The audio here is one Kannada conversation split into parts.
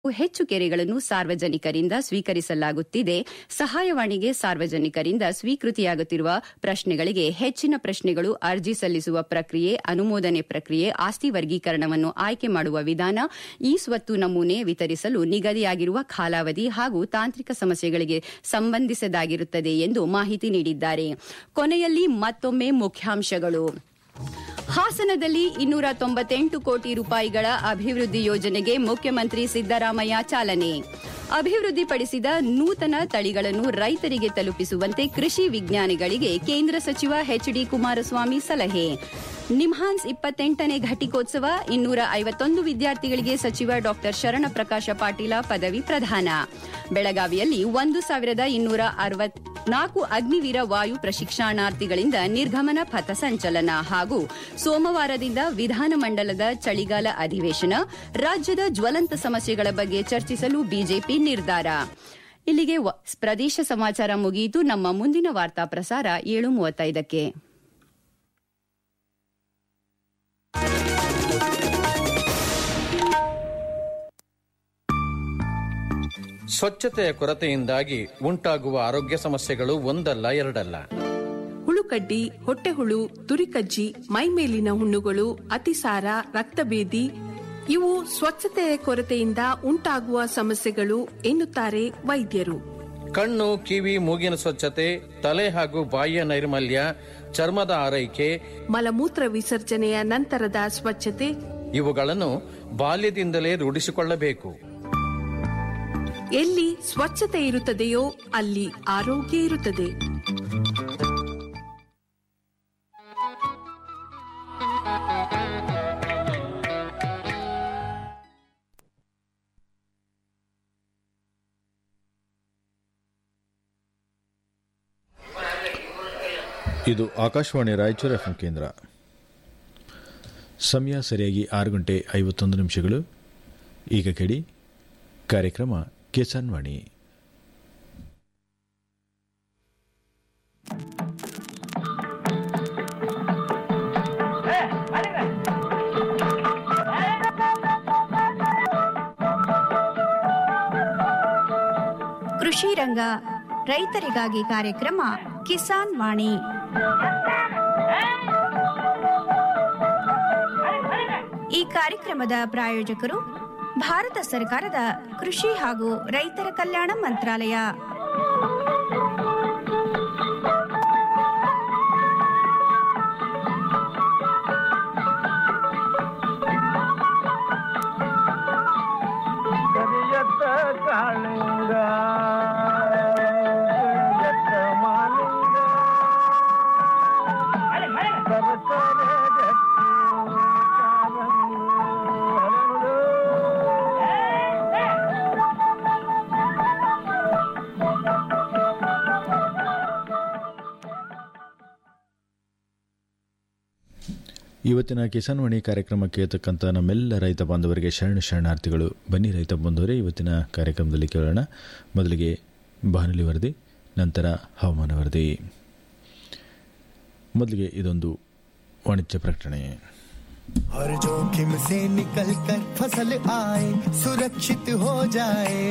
ಹೆಚ್ಚು ಕೆರೆಗಳನ್ನು ಸಾರ್ವಜನಿಕರಿಂದ ಸ್ವೀಕರಿಸಲಾಗುತ್ತಿದೆ ಸಹಾಯವಾಣಿಗೆ ಸಾರ್ವಜನಿಕರಿಂದ ಸ್ವೀಕೃತಿಯಾಗುತ್ತಿರುವ ಪ್ರಶ್ನೆಗಳಿಗೆ ಹೆಚ್ಚಿನ ಪ್ರಶ್ನೆಗಳು ಅರ್ಜಿ ಸಲ್ಲಿಸುವ ಪ್ರಕ್ರಿಯೆ ಅನುಮೋದನೆ ಪ್ರಕ್ರಿಯೆ ಆಸ್ತಿ ವರ್ಗೀಕರಣವನ್ನು ಆಯ್ಕೆ ಮಾಡುವ ವಿಧಾನ ಈ ಸ್ವತ್ತು ನಮೂನೆ ವಿತರಿಸಲು ನಿಗದಿಯಾಗಿರುವ ಕಾಲಾವಧಿ ಹಾಗೂ ತಾಂತ್ರಿಕ ಸಮಸ್ಯೆಗಳಿಗೆ ಸಂಬಂಧಿಸಿದಾಗಿರುತ್ತದೆ ಎಂದು ಮಾಹಿತಿ ನೀಡಿದ್ದಾರೆ ಕೊನೆಯಲ್ಲಿ ಮತ್ತೊಮ್ಮೆ ಮುಖ್ಯಾಂಶಗಳು ಹಾಸನದಲ್ಲಿ ಇನ್ನೂರ ತೊಂಬತ್ತೆಂಟು ಕೋಟಿ ರೂಪಾಯಿಗಳ ಅಭಿವೃದ್ಧಿ ಯೋಜನೆಗೆ ಮುಖ್ಯಮಂತ್ರಿ ಸಿದ್ದರಾಮಯ್ಯ ಚಾಲನೆ ಅಭಿವೃದ್ಧಿಪಡಿಸಿದ ನೂತನ ತಳಿಗಳನ್ನು ರೈತರಿಗೆ ತಲುಪಿಸುವಂತೆ ಕೃಷಿ ವಿಜ್ಞಾನಿಗಳಿಗೆ ಕೇಂದ್ರ ಸಚಿವ ಎಚ್ಡಿ ಕುಮಾರಸ್ವಾಮಿ ಸಲಹೆ ನಿಮ್ಹಾನ್ಸ್ ಇಪ್ಪತ್ತೆಂಟನೇ ಘಟಿಕೋತ್ಸವ ಇನ್ನೂರ ಐವತ್ತೊಂದು ವಿದ್ಯಾರ್ಥಿಗಳಿಗೆ ಸಚಿವ ಡಾ ಶರಣಪ್ರಕಾಶ ಪಾಟೀಲ ಪದವಿ ಪ್ರದಾನ ಬೆಳಗಾವಿಯಲ್ಲಿ ಒಂದು ಸಾವಿರದ ಇನ್ನೂರ ಅರವತ್ನಾಲ್ಕು ಅಗ್ನಿವೀರ ವಾಯು ಪ್ರಶಿಕ್ಷಣಾರ್ಥಿಗಳಿಂದ ನಿರ್ಗಮನ ಪಥ ಸಂಚಲನ ಹಾಗೂ ಸೋಮವಾರದಿಂದ ವಿಧಾನಮಂಡಲದ ಚಳಿಗಾಲ ಅಧಿವೇಶನ ರಾಜ್ಯದ ಜ್ವಲಂತ ಸಮಸ್ಯೆಗಳ ಬಗ್ಗೆ ಚರ್ಚಿಸಲು ಬಿಜೆಪಿ ನಿರ್ಧಾರ ಇಲ್ಲಿಗೆ ಪ್ರದೇಶ ಸಮಾಚಾರ ಮುಗಿಯಿತು ನಮ್ಮ ಮುಂದಿನ ವಾರ್ತಾ ಪ್ರಸಾರ ಏಳು ಮೂವತ್ತೈದಕ್ಕೆ ಸ್ವಚ್ಛತೆಯ ಕೊರತೆಯಿಂದಾಗಿ ಉಂಟಾಗುವ ಆರೋಗ್ಯ ಸಮಸ್ಯೆಗಳು ಒಂದಲ್ಲ ಎರಡಲ್ಲ ಹುಳುಕಡ್ಡಿ ಹೊಟ್ಟೆಹುಳು ತುರಿಕಜ್ಜಿ ಮೈಮೇಲಿನ ಹುಣ್ಣುಗಳು ಅತಿಸಾರ ರಕ್ತಭೇದಿ ಇವು ಸ್ವಚ್ಛತೆಯ ಕೊರತೆಯಿಂದ ಉಂಟಾಗುವ ಸಮಸ್ಯೆಗಳು ಎನ್ನುತ್ತಾರೆ ವೈದ್ಯರು ಕಣ್ಣು ಕಿವಿ ಮೂಗಿನ ಸ್ವಚ್ಛತೆ ತಲೆ ಹಾಗೂ ಬಾಯಿಯ ನೈರ್ಮಲ್ಯ ಚರ್ಮದ ಆರೈಕೆ ಮಲಮೂತ್ರ ವಿಸರ್ಜನೆಯ ನಂತರದ ಸ್ವಚ್ಛತೆ ಇವುಗಳನ್ನು ಬಾಲ್ಯದಿಂದಲೇ ರೂಢಿಸಿಕೊಳ್ಳಬೇಕು ಎಲ್ಲಿ ಸ್ವಚ್ಛತೆ ಇರುತ್ತದೆಯೋ ಅಲ್ಲಿ ಆರೋಗ್ಯ ಇರುತ್ತದೆ ಇದು ಆಕಾಶವಾಣಿ ರಾಯಚೂರು ಎಫ್ ಕೇಂದ್ರ ಸಮಯ ಸರಿಯಾಗಿ ಆರು ಗಂಟೆ ಐವತ್ತೊಂದು ನಿಮಿಷಗಳು ಈಗ ಕೇಳಿ ಕಾರ್ಯಕ್ರಮ ಕಿಸಾನ್ ವಾಣಿ ಕೃಷಿ ರಂಗ ರೈತರಿಗಾಗಿ ಕಾರ್ಯಕ್ರಮ ಕಿಸಾನ್ ವಾಣಿ ಈ ಕಾರ್ಯಕ್ರಮದ ಪ್ರಾಯೋಜಕರು ಭಾರತ ಸರ್ಕಾರದ ಕೃಷಿ ಹಾಗೂ ರೈತರ ಕಲ್ಯಾಣ ಮಂತ್ರಾಲಯ ಕರಿಯತ್ತ ಕಾಳಿಂಗ ಕರಿಯತ್ತ ಮಾಲಿಂಗ ಸರಸರ ಗಟ್ಟಿ ಕಾಲಂಗು ಹರಳು. ಇವತ್ತಿನ ಕಿಸಾನ್ ವಾಣಿ ಕಾರ್ಯಕ್ರಮಕ್ಕೆ ಇರತಕ್ಕಂಥ ನಮ್ಮೆಲ್ಲ ರೈತ ಬಾಂಧವರಿಗೆ ಶರಣ ಶರಣಾರ್ಥಿಗಳು ಬನ್ನಿ ರೈತ ಬಂಧುವರೇ ಇವತ್ತಿನ ಕಾರ್ಯಕ್ರಮದಲ್ಲಿ ಕೇಳೋಣ ಮೊದಲಿಗೆ ಬಾನುಲಿ ವರದಿ ನಂತರ ಹವಾಮಾನ ವರದಿ ಮೊದಲಿಗೆ ಇದೊಂದು ವಾಣಿಜ್ಯ ಪ್ರಕಟಣೆ हर जोखिम से निकल कर फसल आए सुरक्षित हो जाए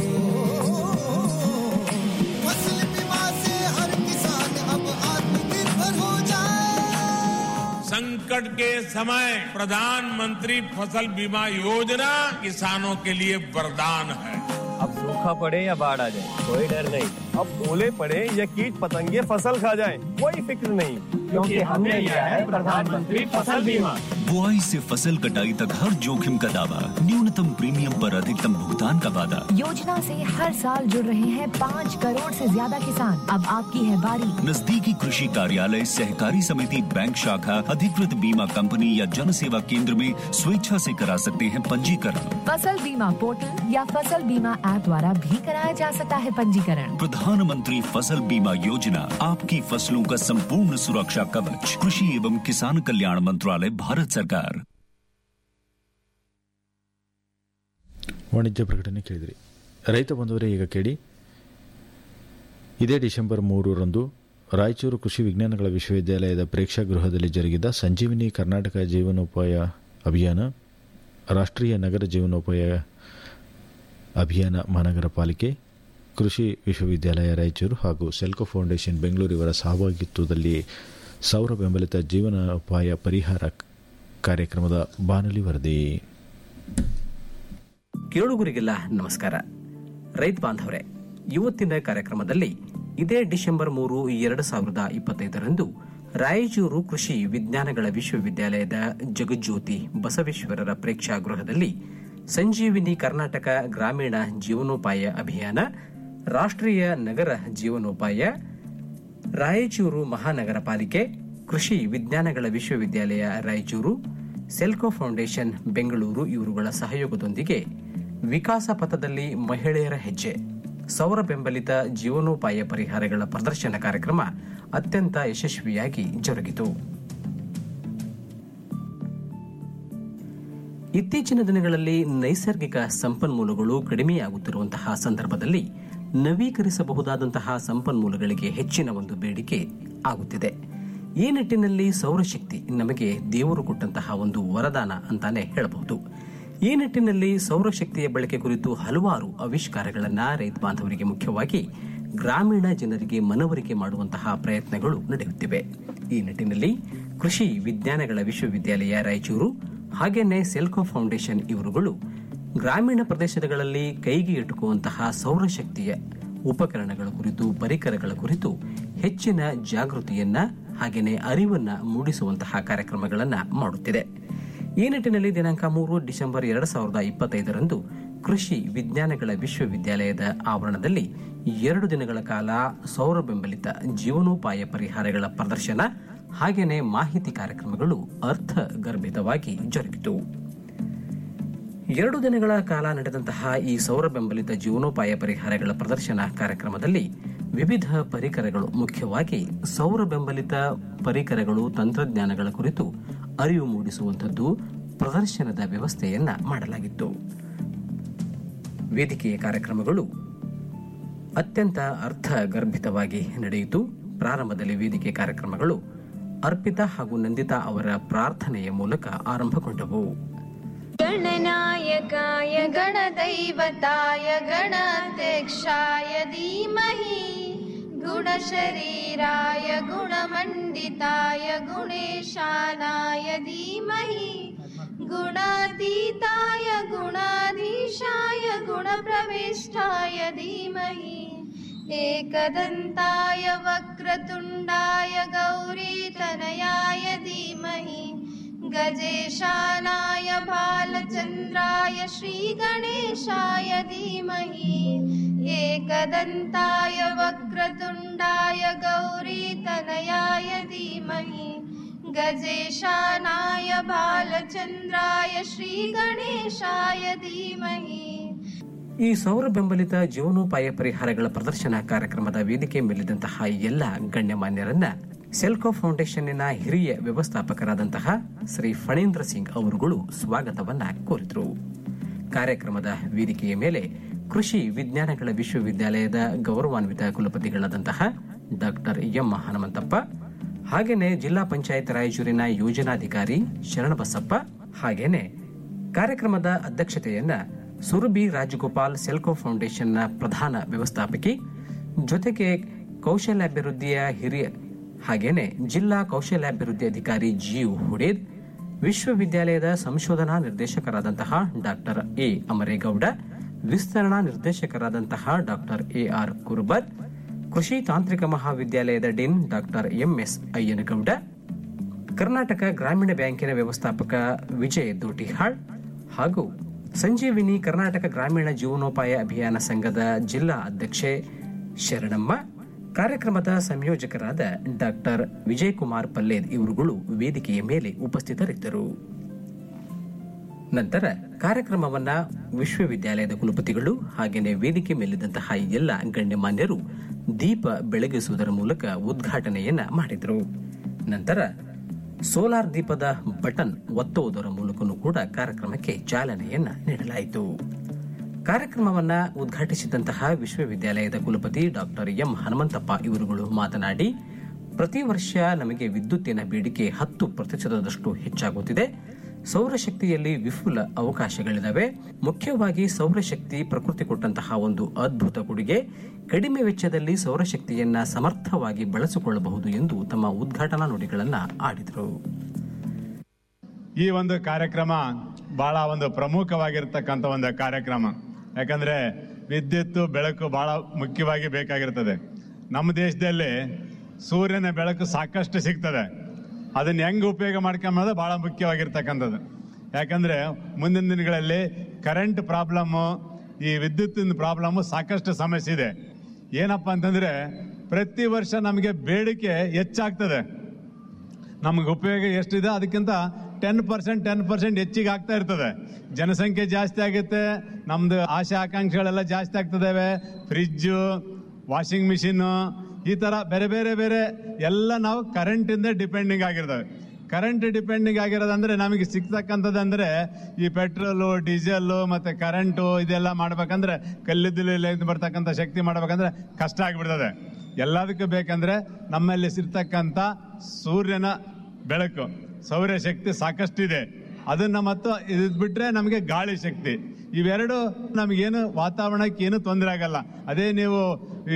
फसल बीमा से हर किसान अब आत्मनिर्भर हो जाए संकट के समय प्रधानमंत्री फसल बीमा योजना किसानों के लिए वरदान है अब सूखा पड़े या बाढ़ आ जाए कोई डर नहीं अब ओले पड़े या कीट पतंगे फसल खा जाए कोई फिक्र नहीं क्योंकि हमने लिया है प्रधानमंत्री फसल बीमा बुआई से फसल कटाई तक हर जोखिम का दावा न्यूनतम प्रीमियम पर अधिकतम भुगतान का वादा योजना से हर साल जुड़ रहे हैं पाँच करोड़ से ज्यादा किसान अब आपकी है बारी नजदीकी कृषि कार्यालय सहकारी समिति बैंक शाखा अधिकृत बीमा कंपनी या जन सेवा केंद्र में स्वेच्छा से करा सकते हैं पंजीकरण फसल बीमा पोर्टल या फसल बीमा ऐप द्वारा भी कराया जा सकता है पंजीकरण प्रधानमंत्री फसल बीमा योजना आपकी फसलों का संपूर्ण सुरक्षा कवच कृषि एवं किसान कल्याण मंत्रालय भारत सरकार ವಾಣಿಜ್ಯ ಪ್ರಕಟಣೆ ಕೇಳಿದಿರಿ ರೈತ ಬಂಧುವರೇ ಈಗ ಕೇಳಿ ಇದೇ ಡಿಸೆಂಬರ್ ಮೂರರಂದು ರಾಯಚೂರು ಕೃಷಿ ವಿಜ್ಞಾನಗಳ ವಿಶ್ವವಿದ್ಯಾಲಯದ ಪ್ರೇಕ್ಷಾಗೃಹದಲ್ಲಿ ಜರುಗಿದ ಸಂಜೀವಿನಿ ಕರ್ನಾಟಕ ಜೀವನೋಪಾಯ ಅಭಿಯಾನ ರಾಷ್ಟ್ರೀಯ ನಗರ ಜೀವನೋಪಾಯ ಅಭಿಯಾನ ಮಹಾನಗರ ಪಾಲಿಕೆ ಕೃಷಿ ವಿಶ್ವವಿದ್ಯಾಲಯ ರಾಯಚೂರು ಹಾಗೂ ಸೆಲ್ಕೋ ಫೌಂಡೇಶನ್ ಬೆಂಗಳೂರು ಇವರ ಸಹಭಾಗಿತ್ವದಲ್ಲಿ ಸೌರ ಬೆಂಬಲಿತ ಜೀವನೋಪಾಯ ಪರಿಹಾರ ಕಾರ್ಯಕ್ರಮದ ಬಾನುಲಿ ವರದಿ ಕೇಳುಗರಿಗೆಲ್ಲ ನಮಸ್ಕಾರ ರೈತ ಬಾಂಧವರೇ ಇವತ್ತಿನ ಕಾರ್ಯಕ್ರಮದಲ್ಲಿ ಇದೇ ಡಿಸೆಂಬರ್ ಮೂರು ಎರಡು ಸಾವಿರದ ಇಪ್ಪತ್ತೈದರಂದು ರಾಯಚೂರು ಕೃಷಿ ವಿಜ್ಞಾನಗಳ ವಿಶ್ವವಿದ್ಯಾಲಯದ ಜಗಜ್ಯೋತಿ ಬಸವೇಶ್ವರರ ಪ್ರೇಕ್ಷಾಗೃಹದಲ್ಲಿ ಸಂಜೀವಿನಿ ಕರ್ನಾಟಕ ಗ್ರಾಮೀಣ ಜೀವನೋಪಾಯ ಅಭಿಯಾನ ರಾಷ್ಟ್ರೀಯ ನಗರ ಜೀವನೋಪಾಯ ರಾಯಚೂರು ಮಹಾನಗರ ಪಾಲಿಕೆ ಕೃಷಿ ವಿಜ್ಞಾನಗಳ ವಿಶ್ವವಿದ್ಯಾಲಯ ರಾಯಚೂರು ಸೆಲ್ಕೋ ಫೌಂಡೇಶನ್ ಬೆಂಗಳೂರು ಇವರುಗಳ ಸಹಯೋಗದೊಂದಿಗೆ ವಿಕಾಸ ಪಥದಲ್ಲಿ ಮಹಿಳೆಯರ ಹೆಜ್ಜೆ ಸೌರ ಬೆಂಬಲಿತ ಜೀವನೋಪಾಯ ಪರಿಹಾರಗಳ ಪ್ರದರ್ಶನ ಕಾರ್ಯಕ್ರಮ ಅತ್ಯಂತ ಯಶಸ್ವಿಯಾಗಿ ಜರುಗಿತು ಇತ್ತೀಚಿನ ದಿನಗಳಲ್ಲಿ ನೈಸರ್ಗಿಕ ಸಂಪನ್ಮೂಲಗಳು ಕಡಿಮೆಯಾಗುತ್ತಿರುವಂತಹ ಸಂದರ್ಭದಲ್ಲಿ ನವೀಕರಿಸಬಹುದಾದಂತಹ ಸಂಪನ್ಮೂಲಗಳಿಗೆ ಹೆಚ್ಚಿನ ಒಂದು ಬೇಡಿಕೆ ಆಗುತ್ತಿದೆ ಈ ನಿಟ್ಟಿನಲ್ಲಿ ಸೌರಶಕ್ತಿ ನಮಗೆ ದೇವರು ಕೊಟ್ಟಂತಹ ಒಂದು ವರದಾನ ಅಂತಾನೆ ಹೇಳಬಹುದು ಈ ನಿಟ್ಟಿನಲ್ಲಿ ಸೌರಶಕ್ತಿಯ ಬಳಕೆ ಕುರಿತು ಹಲವಾರು ಆವಿಷ್ಕಾರಗಳನ್ನ ರೈತ ಬಾಂಧವರಿಗೆ ಮುಖ್ಯವಾಗಿ ಗ್ರಾಮೀಣ ಜನರಿಗೆ ಮನವರಿಕೆ ಮಾಡುವಂತಹ ಪ್ರಯತ್ನಗಳು ನಡೆಯುತ್ತಿವೆ ಈ ನಿಟ್ಟಿನಲ್ಲಿ ಕೃಷಿ ವಿಜ್ಞಾನಗಳ ವಿಶ್ವವಿದ್ಯಾಲಯ ರಾಯಚೂರು ಹಾಗೇನೆ ಸೆಲ್ಕೋ ಫೌಂಡೇಶನ್ ಇವರುಗಳು ಗ್ರಾಮೀಣ ಪ್ರದೇಶಗಳಲ್ಲಿ ಕೈಗೆ ಎಟುಕುವಂತಹ ಸೌರಶಕ್ತಿಯ ಉಪಕರಣಗಳ ಕುರಿತು ಪರಿಕರಗಳ ಕುರಿತು ಹೆಚ್ಚಿನ ಜಾಗೃತಿಯನ್ನ ಹಾಗೇನೆ ಅರಿವನ್ನ ಮೂಡಿಸುವಂತಹ ಕಾರ್ಯಕ್ರಮಗಳನ್ನ ಮಾಡುತ್ತಿದೆ ಈ ನಿಟ್ಟಿನಲ್ಲಿ ದಿನಾಂಕ ಮೂರು ಡಿಸೆಂಬರ್ ಎರಡ್ ಸಾವಿರದ ಇಪ್ಪತ್ತೈದರಂದು ಕೃಷಿ ವಿಜ್ಞಾನಗಳ ವಿಶ್ವವಿದ್ಯಾಲಯದ ಆವರಣದಲ್ಲಿ ಎರಡು ದಿನಗಳ ಕಾಲ ಸೌರ ಬೆಂಬಲಿತ ಜೀವನೋಪಾಯ ಪರಿಹಾರಗಳ ಪ್ರದರ್ಶನ ಹಾಗೇನೆ ಮಾಹಿತಿ ಕಾರ್ಯಕ್ರಮಗಳು ಅರ್ಥಗರ್ಭಿತವಾಗಿ ಜರುಗಿತು ಎರಡು ದಿನಗಳ ಕಾಲ ನಡೆದಂತಹ ಈ ಸೌರ ಬೆಂಬಲಿತ ಜೀವನೋಪಾಯ ಪರಿಹಾರಗಳ ಪ್ರದರ್ಶನ ಕಾರ್ಯಕ್ರಮದಲ್ಲಿ ವಿವಿಧ ಪರಿಕರಗಳು ಮುಖ್ಯವಾಗಿ ಸೌರ ಬೆಂಬಲಿತ ಪರಿಕರಗಳು ತಂತ್ರಜ್ಞಾನಗಳ ಕುರಿತು ಅರಿವು ಮೂಡಿಸುವಂಥದ್ದು ಪ್ರದರ್ಶನದ ವ್ಯವಸ್ಥೆಯನ್ನ ಮಾಡಲಾಗಿತ್ತು ವೇದಿಕೆಯ ಕಾರ್ಯಕ್ರಮಗಳು ಅತ್ಯಂತ ಅರ್ಥಗರ್ಭಿತವಾಗಿ ನಡೆಯಿತು ಪ್ರಾರಂಭದಲ್ಲಿ ವೇದಿಕೆ ಕಾರ್ಯಕ್ರಮಗಳು ಅರ್ಪಿತಾ ಹಾಗೂ ನಂದಿತಾ ಅವರ ಪ್ರಾರ್ಥನೆಯ ಮೂಲಕ ಆರಂಭಗೊಂಡವು गणनायकाय गणदैवताय गणाध्यक्षाय धीमहि गुणशरीराय गुणमण्डिताय गुणेशानाय धीमहि गुणातीताय गुणाधीशाय गुणप्रविष्टाय धीमहि एकदन्ताय वक्रतुण्डाय गौरीतनयाय धीमहि गजेशानाय बालचन्द्राय श्रीगणेशाय धीमहि एकदन्ताय वक्रतुण्डाय गौरीतनयाय धीमहि गजेशानाय बालचन्द्राय श्रीगणेशाय धीमहि ಈ ಸೌರ ಬೆಂಬಲಿತ ಜೀವನೋಪಾಯ ಪರಿಹಾರಗಳ ಪ್ರದರ್ಶನ ಕಾರ್ಯಕ್ರಮದ ವೇದಿಕೆ ಮೇಲಿದ್ದಂತಹ ಎಲ್ಲ ಗಣ್ಯಮಾನ್ಯರನ್ನ ಸೆಲ್ಕೋ ಫೌಂಡೇಶನ್ನಿನ ಹಿರಿಯ ವ್ಯವಸ್ಥಾಪಕರಾದಂತಹ ಶ್ರೀ ಫಣೇಂದ್ರ ಸಿಂಗ್ ಅವರುಗಳು ಸ್ವಾಗತವನ್ನ ಕೋರಿದರು ಕಾರ್ಯಕ್ರಮದ ವೇದಿಕೆಯ ಮೇಲೆ ಕೃಷಿ ವಿಜ್ಞಾನಗಳ ವಿಶ್ವವಿದ್ಯಾಲಯದ ಗೌರವಾನ್ವಿತ ಕುಲಪತಿಗಳಾದಂತಹ ಡಾಕ್ಟರ್ ಎಂ ಹನುಮಂತಪ್ಪ ಹಾಗೇನೆ ಜಿಲ್ಲಾ ಪಂಚಾಯತ್ ರಾಯಚೂರಿನ ಯೋಜನಾಧಿಕಾರಿ ಶರಣಬಸಪ್ಪ ಹಾಗೇನೆ ಕಾರ್ಯಕ್ರಮದ ಅಧ್ಯಕ್ಷತೆಯನ್ನ ಸುರಭಿ ರಾಜಗೋಪಾಲ್ ಸೆಲ್ಕೋ ಫೌಂಡೇಶನ್ನ ಪ್ರಧಾನ ವ್ಯವಸ್ಥಾಪಕಿ ಜೊತೆಗೆ ಕೌಶಲ್ಯಾಭಿವೃದ್ಧಿಯ ಹಿರಿಯ ಹಾಗೇನೆ ಜಿಲ್ಲಾ ಕೌಶಲ್ಯಾಭಿವೃದ್ಧಿ ಅಧಿಕಾರಿ ಜಿಯು ಹುಡೇದ್ ವಿಶ್ವವಿದ್ಯಾಲಯದ ಸಂಶೋಧನಾ ನಿರ್ದೇಶಕರಾದಂತಹ ಡಾಕ್ಟರ್ ಎ ಅಮರೇಗೌಡ ವಿಸ್ತರಣಾ ನಿರ್ದೇಶಕರಾದಂತಹ ಡಾಕ್ಟರ್ ಎ ಆರ್ ಕುರ್ಬರ್ ಕೃಷಿ ತಾಂತ್ರಿಕ ಮಹಾವಿದ್ಯಾಲಯದ dean doctor MS Ayyanagowda Karnataka ಗ್ರಾಮೀಣ ಬ್ಯಾಂಕಿನ ವ್ಯವಸ್ಥಾಪಕ ವಿಜಯ್ ದೋಟಿಹಾಳ್ ಹಾಗೂ ಸಂಜೀವಿನಿ ಕರ್ನಾಟಕ ಗ್ರಾಮೀಣ ಜೀವನೋಪಾಯ ಅಭಿಯಾನ ಸಂಘದ ಜಿಲ್ಲಾ ಅಧ್ಯಕ್ಷೆ ಶರಣಮ್ಮ ಕಾರ್ಯಕ್ರಮದ ಸಂಯೋಜಕರಾದ ಡಾಕ್ಟರ್ ವಿಜಯಕುಮಾರ್ ಪಲ್ಲೇದ್ ಇವರುಗಳು ವೇದಿಕೆಯ ಮೇಲೆ ಉಪಸ್ಥಿತರಿದ್ದರು ನಂತರ ಕಾರ್ಯಕ್ರಮವನ್ನ ವಿಶ್ವವಿದ್ಯಾಲಯದ ಕುಲಪತಿಗಳು ಹಾಗೇನೆ ವೇದಿಕೆ ಮೇಲಿದ್ದಂತಹ ಎಲ್ಲ ಗಣ್ಯಮಾನ್ಯರು ದೀಪ ಬೆಳಗಿಸುವುದರ ಮೂಲಕ ಉದ್ಘಾಟನೆಯನ್ನ ಮಾಡಿದರು ನಂತರ ಸೋಲಾರ್ ದೀಪದ ಬಟನ್ ಒತ್ತುವುದರ ಮೂಲಕನೂ ಕೂಡ ಕಾರ್ಯಕ್ರಮಕ್ಕೆ ಚಾಲನೆಯನ್ನ ನೀಡಲಾಯಿತು ಕಾರ್ಯಕ್ರಮವನ್ನ ಉದ್ಘಾಟಿಸಿದಂತಹ ವಿಶ್ವವಿದ್ಯಾಲಯದ ಕುಲಪತಿ ಡಾಕ್ಟರ್ ಎಂ ಹನುಮಂತಪ್ಪ ಇವರುಗಳು ಮಾತನಾಡಿ ಪ್ರತಿ ವರ್ಷ ನಮಗೆ ವಿದ್ಯುತ್ತಿನ ಬೇಡಿಕೆ ಹತ್ತು ಪ್ರತಿಶತದಷ್ಟು ಹೆಚ್ಚಾಗುತ್ತಿದೆ ಸೌರಶಕ್ತಿಯಲ್ಲಿ ವಿಪುಲ ಅವಕಾಶಗಳಿದಾವೆ ಮುಖ್ಯವಾಗಿ ಸೌರಶಕ್ತಿ ಪ್ರಕೃತಿ ಕೊಟ್ಟಂತಹ ಒಂದು ಅದ್ಭುತ ಕೊಡುಗೆ ಕಡಿಮೆ ವೆಚ್ಚದಲ್ಲಿ ಸೌರಶಕ್ತಿಯನ್ನ ಸಮರ್ಥವಾಗಿ ಬಳಸಿಕೊಳ್ಳಬಹುದು ಎಂದು ತಮ್ಮ ಉದ್ಘಾಟನಾ ನುಡಿಗಳನ್ನ ಆಡಿದರು ಈ ಒಂದು ಕಾರ್ಯಕ್ರಮ ಬಹಳ ಒಂದು ಪ್ರಮುಖವಾಗಿರ್ತಕ್ಕಂಥ ಒಂದು ಕಾರ್ಯಕ್ರಮ ಯಾಕಂದ್ರೆ ವಿದ್ಯುತ್ತು ಬೆಳಕು ಬಹಳ ಮುಖ್ಯವಾಗಿ ಬೇಕಾಗಿರ್ತದೆ ನಮ್ಮ ದೇಶದಲ್ಲಿ ಸೂರ್ಯನ ಬೆಳಕು ಸಾಕಷ್ಟು ಸಿಗ್ತದೆ ಅದನ್ನ ಹೆಂಗ್ ಉಪಯೋಗ ಮಾಡ್ಕೊಂಬೋದು ಬಹಳ ಮುಖ್ಯವಾಗಿರ್ತಕ್ಕಂಥದ್ದು ಯಾಕಂದ್ರೆ ಮುಂದಿನ ದಿನಗಳಲ್ಲಿ ಕರೆಂಟ್ ಪ್ರಾಬ್ಲಮ್ಮು ಈ ವಿದ್ಯುತ್ತಿನ ಪ್ರಾಬ್ಲಮ್ಮು ಸಾಕಷ್ಟು ಸಮಸ್ಯೆ ಇದೆ ಏನಪ್ಪ ಅಂತಂದ್ರೆ ಪ್ರತಿ ವರ್ಷ ನಮಗೆ ಬೇಡಿಕೆ ಹೆಚ್ಚಾಗ್ತದೆ ನಮಗೆ ಉಪಯೋಗ ಎಷ್ಟಿದೆ ಅದಕ್ಕಿಂತ ಟೆನ್ ಪರ್ಸೆಂಟ್ ಟೆನ್ ಪರ್ಸೆಂಟ್ ಹೆಚ್ಚಿಗೆ ಆಗ್ತಾ ಇರ್ತದೆ ಜನಸಂಖ್ಯೆ ಜಾಸ್ತಿ ಆಗುತ್ತೆ ನಮ್ದು ಆಶೆ ಆಕಾಂಕ್ಷೆಗಳೆಲ್ಲ ಜಾಸ್ತಿ ಆಗ್ತದವೆ ಫ್ರಿಜ್ಜು ವಾಷಿಂಗ್ ಮಿಷಿನ್ನು ಈ ತರ ಬೇರೆ ಬೇರೆ ಬೇರೆ ಎಲ್ಲ ನಾವು ಕರೆಂಟಿಂದ ಡಿಪೆಂಡಿಂಗ್ ಆಗಿರ್ತವೆ ಕರೆಂಟ್ ಡಿಪೆಂಡಿಂಗ್ ಆಗಿರೋದಂದ್ರೆ ನಮಗೆ ಸಿಗ್ತಕ್ಕಂಥದ್ದಂದ್ರೆ ಈ ಪೆಟ್ರೋಲು ಡೀಸೆಲ್ ಮತ್ತೆ ಕರೆಂಟು ಇದೆಲ್ಲ ಮಾಡ್ಬೇಕಂದ್ರೆ ಕಲ್ಲಿದ್ದಲು ಬರ್ತಕ್ಕಂಥ ಶಕ್ತಿ ಮಾಡ್ಬೇಕಂದ್ರೆ ಕಷ್ಟ ಆಗಿಬಿಡ್ತದೆ ಎಲ್ಲದಕ್ಕೂ ಬೇಕಂದ್ರೆ ನಮ್ಮಲ್ಲಿ ಸಿರ್ತಕ್ಕಂಥ ಸೂರ್ಯನ ಬೆಳಕು ಸೌರಶಕ್ತಿ ಸಾಕಷ್ಟಿದೆ ಅದನ್ನ ಮತ್ತು ಇದು ಬಿಟ್ರೆ ನಮಗೆ ಗಾಳಿ ಶಕ್ತಿ ಇವೆರಡು ನಮಗೇನು ವಾತಾವರಣಕ್ಕೆ ಏನು ತೊಂದರೆ ಆಗಲ್ಲ ಅದೇ ನೀವು ಈ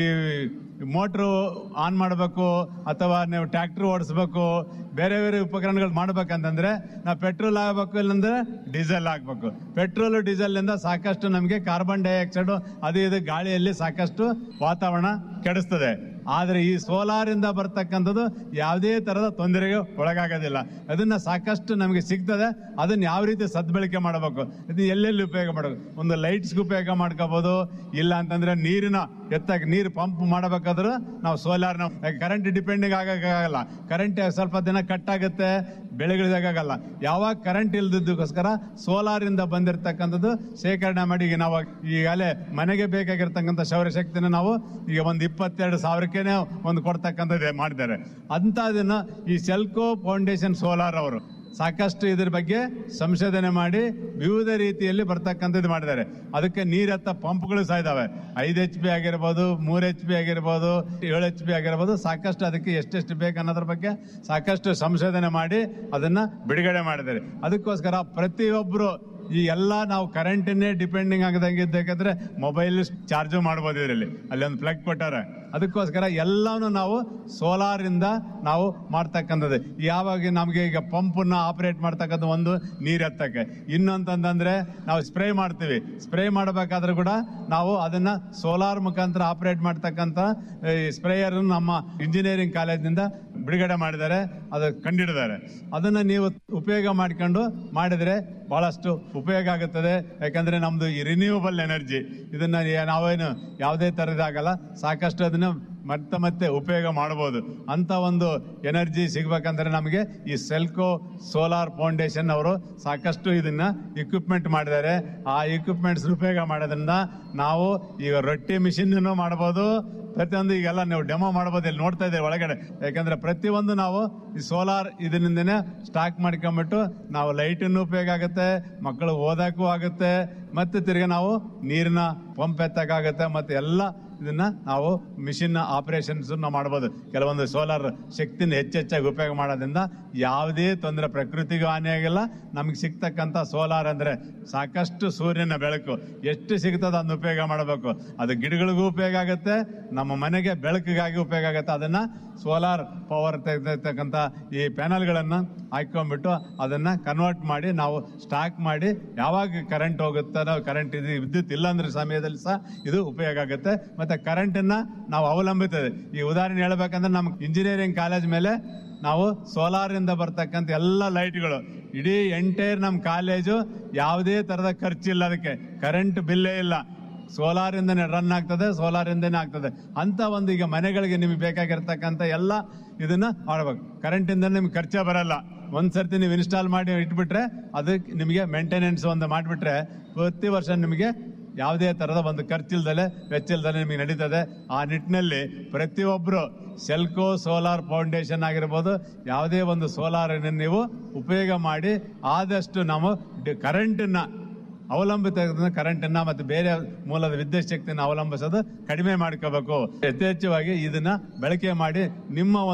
ಮೋಟ್ರು ಆನ್ ಮಾಡಬೇಕು ಅಥವಾ ನೀವು ಟ್ರ್ಯಾಕ್ಟರ್ ಓಡಿಸ್ಬೇಕು ಬೇರೆ ಬೇರೆ ಉಪಕರಣಗಳು ಮಾಡ್ಬೇಕಂತಂದ್ರೆ ನಾವು ಪೆಟ್ರೋಲ್ ಆಗಬೇಕು ಇಲ್ಲಂದ್ರೆ ಡೀಸೆಲ್ ಹಾಕ್ಬೇಕು ಪೆಟ್ರೋಲ್ ಡೀಸೆಲ್ ಇಂದ ಸಾಕಷ್ಟು ನಮಗೆ ಕಾರ್ಬನ್ ಡೈಆಕ್ಸೈಡ್ ಅದು ಇದು ಗಾಳಿಯಲ್ಲಿ ಸಾಕಷ್ಟು ವಾತಾವರಣ ಕೆಡಿಸ್ತದೆ ಆದ್ರೆ ಈ ಸೋಲಾರ್ ಇಂದ ಬರ್ತಕ್ಕಂಥದ್ದು ಯಾವುದೇ ತರದ ತೊಂದರೆಗೆ ಒಳಗಾಗೋದಿಲ್ಲ ಅದನ್ನ ಸಾಕಷ್ಟು ನಮಗೆ ಸಿಗ್ತದೆ ಅದನ್ನ ಯಾವ ರೀತಿ ಸದ್ಬಳಕೆ ಮಾಡಬೇಕು ಇದು ಎಲ್ಲೆಲ್ಲಿ ಉಪಯೋಗ ಮಾಡಬೇಕು ಒಂದು ಲೈಟ್ಸ್ಗೆ ಉಪಯೋಗ ಮಾಡ್ಕೋಬಹುದು ಇಲ್ಲ ಅಂತಂದ್ರೆ ನೀರಿನ ಎತ್ತಾಗ ನೀರು ಪಂಪ್ ಮಾಡಬೇಕಾದ್ರೂ ನಾವು ಸೋಲಾರ್ ಕರೆಂಟ್ ಡಿಪೆಂಡಿಂಗ್ ಆಗಕ್ಕಾಗಲ್ಲ ಕರೆಂಟ್ ಸ್ವಲ್ಪ ದಿನ ಕಟ್ ಆಗುತ್ತೆ ಬೆಳೆಗಳಿಗಾಗಲ್ಲ ಯಾವಾಗ ಕರೆಂಟ್ ಇಲ್ದಿದ್ದಕ್ಕೋಸ್ಕರ ಸೋಲಾರ್ ಇಂದ ಬಂದಿರತಕ್ಕಂಥದ್ದು ಶೇಖರಣೆ ಮಾಡಿ ಈಗ ನಾವು ಈಗಾಗಲೇ ಮನೆಗೆ ಬೇಕಾಗಿರ್ತಕ್ಕಂಥ ಸೌರಶಕ್ತಿನ ನಾವು ಈಗ ಒಂದು ಇಪ್ಪತ್ತೆರಡು ಸಾವಿರಕ್ಕೇನೆ ಒಂದು ಕೊಡ್ತಕ್ಕಂಥದ್ದು ಮಾಡಿದ್ದಾರೆ ಅಂತದನ್ನ ಈ ಸೆಲ್ಕೋ ಫೌಂಡೇಶನ್ ಸೋಲಾರ್ ಅವರು ಸಾಕಷ್ಟು ಇದ್ರ ಬಗ್ಗೆ ಸಂಶೋಧನೆ ಮಾಡಿ ವಿವಿಧ ರೀತಿಯಲ್ಲಿ ಬರ್ತಕ್ಕಂಥದ್ದು ಮಾಡಿದ್ದಾರೆ ಅದಕ್ಕೆ ನೀರೆತ್ತ ಪಂಪ್ಗಳು ಸಹ ಇದಾವೆ ಐದು ಎಚ್ ಪಿ ಆಗಿರ್ಬೋದು ಮೂರ್ ಎಚ್ ಪಿ ಆಗಿರ್ಬೋದು ಏಳು ಎಚ್ ಪಿ ಆಗಿರ್ಬೋದು ಸಾಕಷ್ಟು ಅದಕ್ಕೆ ಎಷ್ಟೆಷ್ಟು ಬೇಕು ಅನ್ನೋದ್ರ ಬಗ್ಗೆ ಸಾಕಷ್ಟು ಸಂಶೋಧನೆ ಮಾಡಿ ಅದನ್ನ ಬಿಡುಗಡೆ ಮಾಡಿದ್ದಾರೆ ಅದಕ್ಕೋಸ್ಕರ ಪ್ರತಿಯೊಬ್ಬರು ಈ ಎಲ್ಲ ನಾವು ಕರೆಂಟನ್ನೇ ಡಿಪೆಂಡಿಂಗ್ ಆಗದಂಗೆ ಇದ್ದಕ್ಕಾದ್ರೆ ಮೊಬೈಲ್ ಚಾರ್ಜ್ ಮಾಡ್ಬೋದು ಇದರಲ್ಲಿ ಅಲ್ಲಿ ಒಂದು ಪ್ಲಗ್ ಕೊಟ್ಟಾರೆ ಅದಕ್ಕೋಸ್ಕರ ಎಲ್ಲಾನು ನಾವು ಸೋಲಾರ್ ಇಂದ ನಾವು ಮಾಡ್ತಕ್ಕಂಥದ್ದು ಯಾವಾಗ ನಮಗೆ ಈಗ ಪಂಪನ್ನ ಆಪರೇಟ್ ಮಾಡ್ತಕ್ಕಂಥ ಒಂದು ನೀರ್ ಎತ್ತಕ್ಕೆ ಇನ್ನೊಂತಂದ್ರೆ ನಾವು ಸ್ಪ್ರೇ ಮಾಡ್ತೀವಿ ಸ್ಪ್ರೇ ಮಾಡಬೇಕಾದ್ರೂ ಕೂಡ ನಾವು ಅದನ್ನ ಸೋಲಾರ್ ಮುಖಾಂತರ ಆಪರೇಟ್ ಮಾಡ್ತಕ್ಕಂಥ ಈ ಸ್ಪ್ರೇಯರ್ ನಮ್ಮ ಇಂಜಿನಿಯರಿಂಗ್ ಕಾಲೇಜಿನಿಂದ ಬಿಡುಗಡೆ ಮಾಡಿದ್ದಾರೆ ಅದು ಕಂಡಿಡಿದ್ದಾರೆ ಅದನ್ನ ನೀವು ಉಪಯೋಗ ಮಾಡ್ಕೊಂಡು ಮಾಡಿದ್ರೆ ಬಹಳಷ್ಟು ಉಪಯೋಗ ಆಗುತ್ತದೆ ಯಾಕಂದ್ರೆ ನಮ್ದು ಈ ರಿನ್ಯೂವಬಲ್ ಎನರ್ಜಿ ಇದನ್ನ ಏ- ನಾವೇನು ಯಾವುದೇ ತರದಾಗಲ್ಲ ಸಾಕಷ್ಟು ಅದನ್ನ ಮತ್ತೆ ಮತ್ತೆ ಉಪಯೋಗ ಮಾಡಬಹುದು ಅಂತ ಒಂದು ಎನರ್ಜಿ ಸಿಗ್ಬೇಕಂದ್ರೆ ನಮಗೆ ಈ ಸೆಲ್ಕೋ ಸೋಲಾರ್ ಫೌಂಡೇಶನ್ ಅವರು ಸಾಕಷ್ಟು ಇದನ್ನ ಇಕ್ವಿಪ್ಮೆಂಟ್ ಮಾಡಿದ್ದಾರೆ ಆ ಇಕ್ವಿಪ್ಮೆಂಟ್ಸ್ ಉಪಯೋಗ ಮಾಡೋದ್ರಿಂದ ನಾವು ಈಗ ರೊಟ್ಟಿ ಮಿಷಿನ್ ಮಾಡಬಹುದು ಪ್ರತಿಯೊಂದು ಈಗೆಲ್ಲ ನೀವು ಡೆಮೋ ಮಾಡಬಹುದು ಇಲ್ಲಿ ನೋಡ್ತಾ ಇದ್ದೇವೆ ಒಳಗಡೆ ಯಾಕಂದ್ರೆ ಪ್ರತಿಯೊಂದು ನಾವು ಈ ಸೋಲಾರ್ ಇದರಿಂದನೇ ಸ್ಟಾಕ್ ಮಾಡ್ಕೊಂಡ್ಬಿಟ್ಟು ನಾವು ಲೈಟನ್ನು ಉಪಯೋಗ ಆಗುತ್ತೆ ಮಕ್ಕಳು ಓದಕ್ಕೂ ಆಗುತ್ತೆ ಮತ್ತೆ ತಿರ್ಗಿ ನಾವು ನೀರಿನ ಪಂಪ್ ಎತ್ತಕ್ಕಾಗುತ್ತೆ ಮತ್ತೆ ಎಲ್ಲ ಇದನ್ನ ನಾವು ಮಿಷಿನ್ ಆಪರೇಷನ್ಸ್ ನಾವು ಮಾಡಬಹುದು ಕೆಲವೊಂದು ಸೋಲಾರ್ ಶಕ್ತಿನ ಹೆಚ್ಚೆಚ್ಚಾಗಿ ಉಪಯೋಗ ಮಾಡೋದ್ರಿಂದ ಯಾವುದೇ ತೊಂದರೆ ಪ್ರಕೃತಿಗೂ ಹಾನಿಯಾಗಿಲ್ಲ ನಮ್ಗೆ ಸಿಗ್ತಕ್ಕಂಥ ಸೋಲಾರ್ ಅಂದ್ರೆ ಸಾಕಷ್ಟು ಸೂರ್ಯನ ಬೆಳಕು ಎಷ್ಟು ಸಿಗ್ತದ ಅದನ್ನ ಉಪಯೋಗ ಮಾಡಬೇಕು ಅದು ಗಿಡಗಳಿಗೂ ಉಪಯೋಗ ಆಗುತ್ತೆ ನಮ್ಮ ಮನೆಗೆ ಬೆಳಕಿಗಾಗಿ ಉಪಯೋಗ ಆಗುತ್ತೆ ಅದನ್ನ ಸೋಲಾರ್ ಪವರ್ ತೆಗೆದಿರ್ತಕ್ಕಂಥ ಈ ಪ್ಯಾನಲ್ಗಳನ್ನ ಹಾಕೊಂಡ್ಬಿಟ್ಟು ಅದನ್ನ ಕನ್ವರ್ಟ್ ಮಾಡಿ ನಾವು ಸ್ಟಾಕ್ ಮಾಡಿ ಯಾವಾಗ ಕರೆಂಟ್ ಹೋಗುತ್ತೋ ಕರೆಂಟ್ ಇದು ವಿದ್ಯುತ್ ಇಲ್ಲ ಅಂದ್ರೆ ಸಮಯದಲ್ಲಿ ಸಹ ಇದು ಉಪಯೋಗ ಆಗುತ್ತೆ ಮತ್ತೆ ಕರೆಂಟ್ ಅನ್ನ ನಾವು ಅವಲಂಬಿತದೆ ಈ ಉದಾಹರಣೆ ಹೇಳ್ಬೇಕಂದ್ರೆ ನಮ್ಮ ಇಂಜಿನಿಯರಿಂಗ್ ಕಾಲೇಜ್ ಮೇಲೆ ನಾವು ಸೋಲಾರ್ ಇಂದ ಬರ್ತಕ್ಕಂಥ ಎಲ್ಲ ಲೈಟ್ಗಳು ಇಡೀ ಎಂಟೈರ್ ನಮ್ಮ ಕಾಲೇಜು ಯಾವುದೇ ತರದ ಖರ್ಚಿಲ್ಲ ಅದಕ್ಕೆ ಕರೆಂಟ್ ಬಿಲ್ಲೇ ಇಲ್ಲ ಸೋಲಾರ್ ಇಂದನೇ ರನ್ ಆಗ್ತದೆ ಸೋಲಾರ್ ಇಂದನೇ ಆಗ್ತದೆ ಅಂತ ಒಂದು ಈಗ ಮನೆಗಳಿಗೆ ನಿಮಗೆ ಬೇಕಾಗಿರ್ತಕ್ಕಂಥ ಎಲ್ಲ ಇದನ್ನ ಮಾಡ್ಬೇಕು ಕರೆಂಟ್ ಇಂದ ನಿಮ್ಗೆ ಖರ್ಚೇ ಬರಲ್ಲ ಒಂದ್ ಸರ್ತಿ ನೀವು ಇನ್ಸ್ಟಾಲ್ ಮಾಡಿ ಇಟ್ಬಿಟ್ರೆ ಅದಕ್ಕೆ ನಿಮಗೆ ಮೇಂಟೆನೆನ್ಸ್ ಒಂದು ಮಾಡಿಬಿಟ್ರೆ ಪ್ರತಿ ವರ್ಷ ನಿಮಗೆ ಯಾವುದೇ ತರದ ಒಂದು ಖರ್ಚಿಲ್ದಲೆ ವೆಚ್ಚಿಲ್ದಲೆ ನಿಮಗೆ ನಡೀತದೆ ಆ ನಿಟ್ಟಿನಲ್ಲಿ ಪ್ರತಿಯೊಬ್ಬರು ಸೆಲ್ಕೋ ಸೋಲಾರ್ ಫೌಂಡೇಶನ್ ಆಗಿರ್ಬೋದು ಯಾವುದೇ ಒಂದು ಸೋಲಾರ್ ನೀವು ಉಪಯೋಗ ಮಾಡಿ ಆದಷ್ಟು ನಾವು ಕರೆಂಟನ್ನ ಅವಲಂಬಿತ ಕರೆಂಟನ್ನ ಮತ್ತು ಬೇರೆ ಮೂಲದ ವಿದ್ಯುತ್ ಶಕ್ತಿಯನ್ನು ಅವಲಂಬಿಸೋದು ಕಡಿಮೆ ಮಾಡ್ಕೋಬೇಕು ಯಥೇಚ್ಛವಾಗಿ ಇದನ್ನ ಬಳಕೆ ಮಾಡಿ ನಿಮ್ಮ ಒಂದು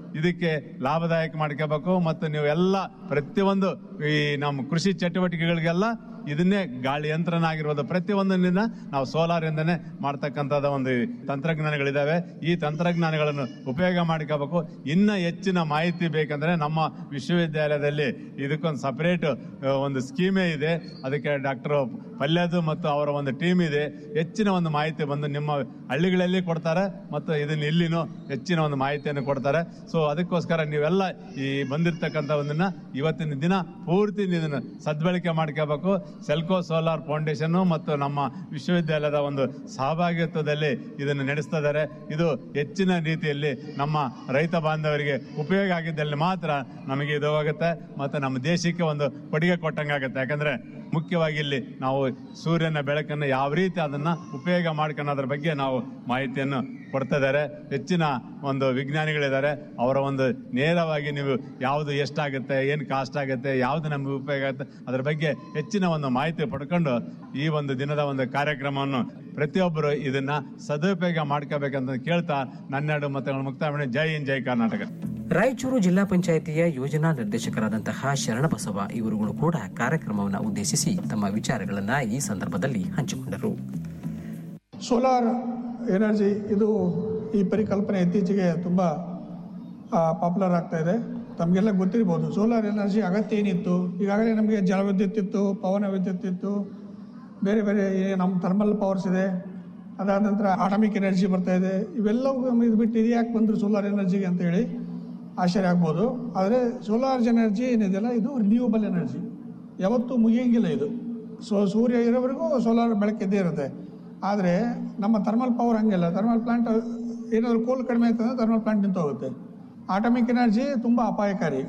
ಇದಕ್ಕೆ ಲಾಭದಾಯಕ ಮಾಡ್ಕೋಬೇಕು ಮತ್ತು ನೀವು ಎಲ್ಲ ಪ್ರತಿಯೊಂದು ಈ ನಮ್ಮ ಕೃಷಿ ಚಟುವಟಿಕೆಗಳಿಗೆಲ್ಲ ಇದನ್ನೇ ಗಾಳಿ ಯಂತ್ರನಾಗಿರ್ಬೋದು ಪ್ರತಿಯೊಂದನ್ನ ನಾವು ಸೋಲಾರ್ ಇಂದನೇ ಮಾಡ್ತಕ್ಕಂಥದ ಒಂದು ತಂತ್ರಜ್ಞಾನಗಳಿದಾವೆ ಈ ತಂತ್ರಜ್ಞಾನಗಳನ್ನು ಉಪಯೋಗ ಮಾಡ್ಕೋಬೇಕು ಇನ್ನ ಹೆಚ್ಚಿನ ಮಾಹಿತಿ ಬೇಕಂದ್ರೆ ನಮ್ಮ ವಿಶ್ವವಿದ್ಯಾಲಯದಲ್ಲಿ ಇದಕ್ಕೊಂದು ಸಪರೇಟ್ ಒಂದು ಸ್ಕೀಮೇ ಇದೆ ಅದಕ್ಕೆ ಡಾಕ್ಟರ್ ಪಲ್ಯದು ಮತ್ತು ಅವರ ಒಂದು ಟೀಮ್ ಇದೆ ಹೆಚ್ಚಿನ ಒಂದು ಮಾಹಿತಿ ಬಂದು ನಿಮ್ಮ ಹಳ್ಳಿಗಳಲ್ಲಿ ಕೊಡ್ತಾರೆ ಮತ್ತು ಇದನ್ನ ಇಲ್ಲಿನೂ ಹೆಚ್ಚಿನ ಒಂದು ಮಾಹಿತಿಯನ್ನು ಕೊಡ್ತಾರೆ ಸೊ ಅದಕ್ಕೋಸ್ಕರ ನೀವೆಲ್ಲ ಈ ಬಂದಿರತಕ್ಕಂಥ ಒಂದನ್ನ ಇವತ್ತಿನ ದಿನ ಪೂರ್ತಿ ಇದನ್ನ ಸದ್ಬಳಕೆ ಮಾಡ್ಕೋಬೇಕು ಸೆಲ್ಕೋ ಸೋಲಾರ್ ಫೌಂಡೇಶನ್ ಮತ್ತು ನಮ್ಮ ವಿಶ್ವವಿದ್ಯಾಲಯದ ಒಂದು ಸಹಭಾಗಿತ್ವದಲ್ಲಿ ಇದನ್ನು ನಡೆಸ್ತಾ ಇದ್ದಾರೆ ಇದು ಹೆಚ್ಚಿನ ರೀತಿಯಲ್ಲಿ ನಮ್ಮ ರೈತ ಬಾಂಧವರಿಗೆ ಉಪಯೋಗ ಆಗಿದ್ದಲ್ಲಿ ಮಾತ್ರ ನಮಗೆ ಇದು ಹೋಗುತ್ತೆ ಮತ್ತು ನಮ್ಮ ದೇಶಕ್ಕೆ ಒಂದು ಕೊಡುಗೆ ಕೊಟ್ಟಂಗಾಗುತ್ತೆ ಯಾಕಂದ್ರೆ ಮುಖ್ಯವಾಗಿ ಇಲ್ಲಿ ನಾವು ಸೂರ್ಯನ ಬೆಳಕನ್ನು ಯಾವ ರೀತಿ ಅದನ್ನ ಉಪಯೋಗ ಮಾಡ್ಕೊಳ್ಳೋದ್ರ ಬಗ್ಗೆ ನಾವು ಮಾಹಿತಿಯನ್ನು ಕೊಡ್ತಾ ಇದ್ದಾರೆ ಹೆಚ್ಚಿನ ಒಂದು ವಿಜ್ಞಾನಿಗಳಿದ್ದಾರೆ ಅವರ ಒಂದು ನೇರವಾಗಿ ನೀವು ಯಾವುದು ಎಷ್ಟಾಗುತ್ತೆ ಏನು ಕಾಸ್ಟ್ ಆಗುತ್ತೆ ಯಾವುದು ನಮಗೆ ಉಪಯೋಗ ಆಗುತ್ತೆ ಅದರ ಬಗ್ಗೆ ಹೆಚ್ಚಿನ ಒಂದು ಮಾಹಿತಿ ಪಡ್ಕೊಂಡು ಈ ಒಂದು ದಿನದ ಒಂದು ಕಾರ್ಯಕ್ರಮವನ್ನು ಪ್ರತಿಯೊಬ್ಬರು ಇದನ್ನ ಸದುಪಯೋಗ ಮಾಡ್ಕೋಬೇಕಂತ ಕೇಳ್ತಾ ನನ್ನೆರಡು ಮತಗಳ ಮುಕ್ತಾಯ ಮಾಡಿ ಜೈ ಹಿಂದ್ ಜೈ ಕರ್ನಾಟಕ ರಾಯಚೂರು ಜಿಲ್ಲಾ ಪಂಚಾಯಿತಿಯ ಯೋಜನಾ ನಿರ್ದೇಶಕರಾದಂತಹ ಶರಣಬಸವ ಇವರುಗಳು ಕೂಡ ಕಾರ್ಯಕ್ರಮವನ್ನು ಉದ್ದೇಶಿಸಿ ತಮ್ಮ ವಿಚಾರಗಳನ್ನ ಈ ಸಂದರ್ಭದಲ್ಲಿ ಹಂಚಿಕೊಂಡರು ಸೋಲಾರ್ ಎನರ್ಜಿ ಇದು ಈ ಪರಿಕಲ್ಪನೆ ಇತ್ತೀಚೆಗೆ ತುಂಬ ಪಾಪ್ಯುಲರ್ ಆಗ್ತಾ ಇದೆ ತಮಗೆಲ್ಲ ಗೊತ್ತಿರ್ಬೋದು ಸೋಲಾರ್ ಎನರ್ಜಿ ಅಗತ್ಯ ಏನಿತ್ತು ಈಗಾಗಲೇ ನಮಗೆ ಜಲವಿದ್ಯುತ್ ಇತ್ತು ಪವನ ವಿದ್ಯುತ್ ಇತ್ತು ಬೇರೆ ಬೇರೆ ಏ- ನಮ್ಮ ಥರ್ಮಲ್ ಪವರ್ಸ್ ಇದೆ ಅದಾದ ನಂತರ ಆಟಮಿಕ್ ಎನರ್ಜಿ ಬರ್ತಾ ಇದೆ ಇವೆಲ್ಲವೂ ನಮಗೆ ಇದು ಬಿಟ್ಟು ಇದು ಯಾಕೆ ಬಂದರು ಸೋಲಾರ್ ಎನರ್ಜಿಗೆ ಅಂತ ಹೇಳಿ ಆಶ್ಚರ್ಯ ಆಗ್ಬೋದು ಆದರೆ ಸೋಲಾರ್ ಎನರ್ಜಿ ಏನಿದೆಯಲ್ಲ ಇದು ರಿನ್ಯೂವಬಲ್ ಎನರ್ಜಿ ಯಾವತ್ತೂ ಮುಗಿಯಂಗಿಲ್ಲ ಇದು ಸೊ ಸೂರ್ಯ ಇರೋವರೆಗೂ ಸೋಲಾರ್ ಬೆಳಕಿದ್ದೇ ಇರುತ್ತೆ ಆದರೆ ನಮ್ಮ ಥರ್ಮಲ್ ಪವರ್ ಹಂಗಿಲ್ಲ ಥರ್ಮಲ್ ಪ್ಲಾಂಟ್ ಏನಾದರೂ ಕೋಲ್ ಕಡಿಮೆ ಆಯ್ತು ಅಂದರೆ ಥರ್ಮಲ್ ಪ್ಲಾಂಟ್ ನಿಂತು ಹೋಗುತ್ತೆ ಆಟಮಿಕ್ ಎನರ್ಜಿ ತುಂಬ ಅಪಾಯಕಾರಿ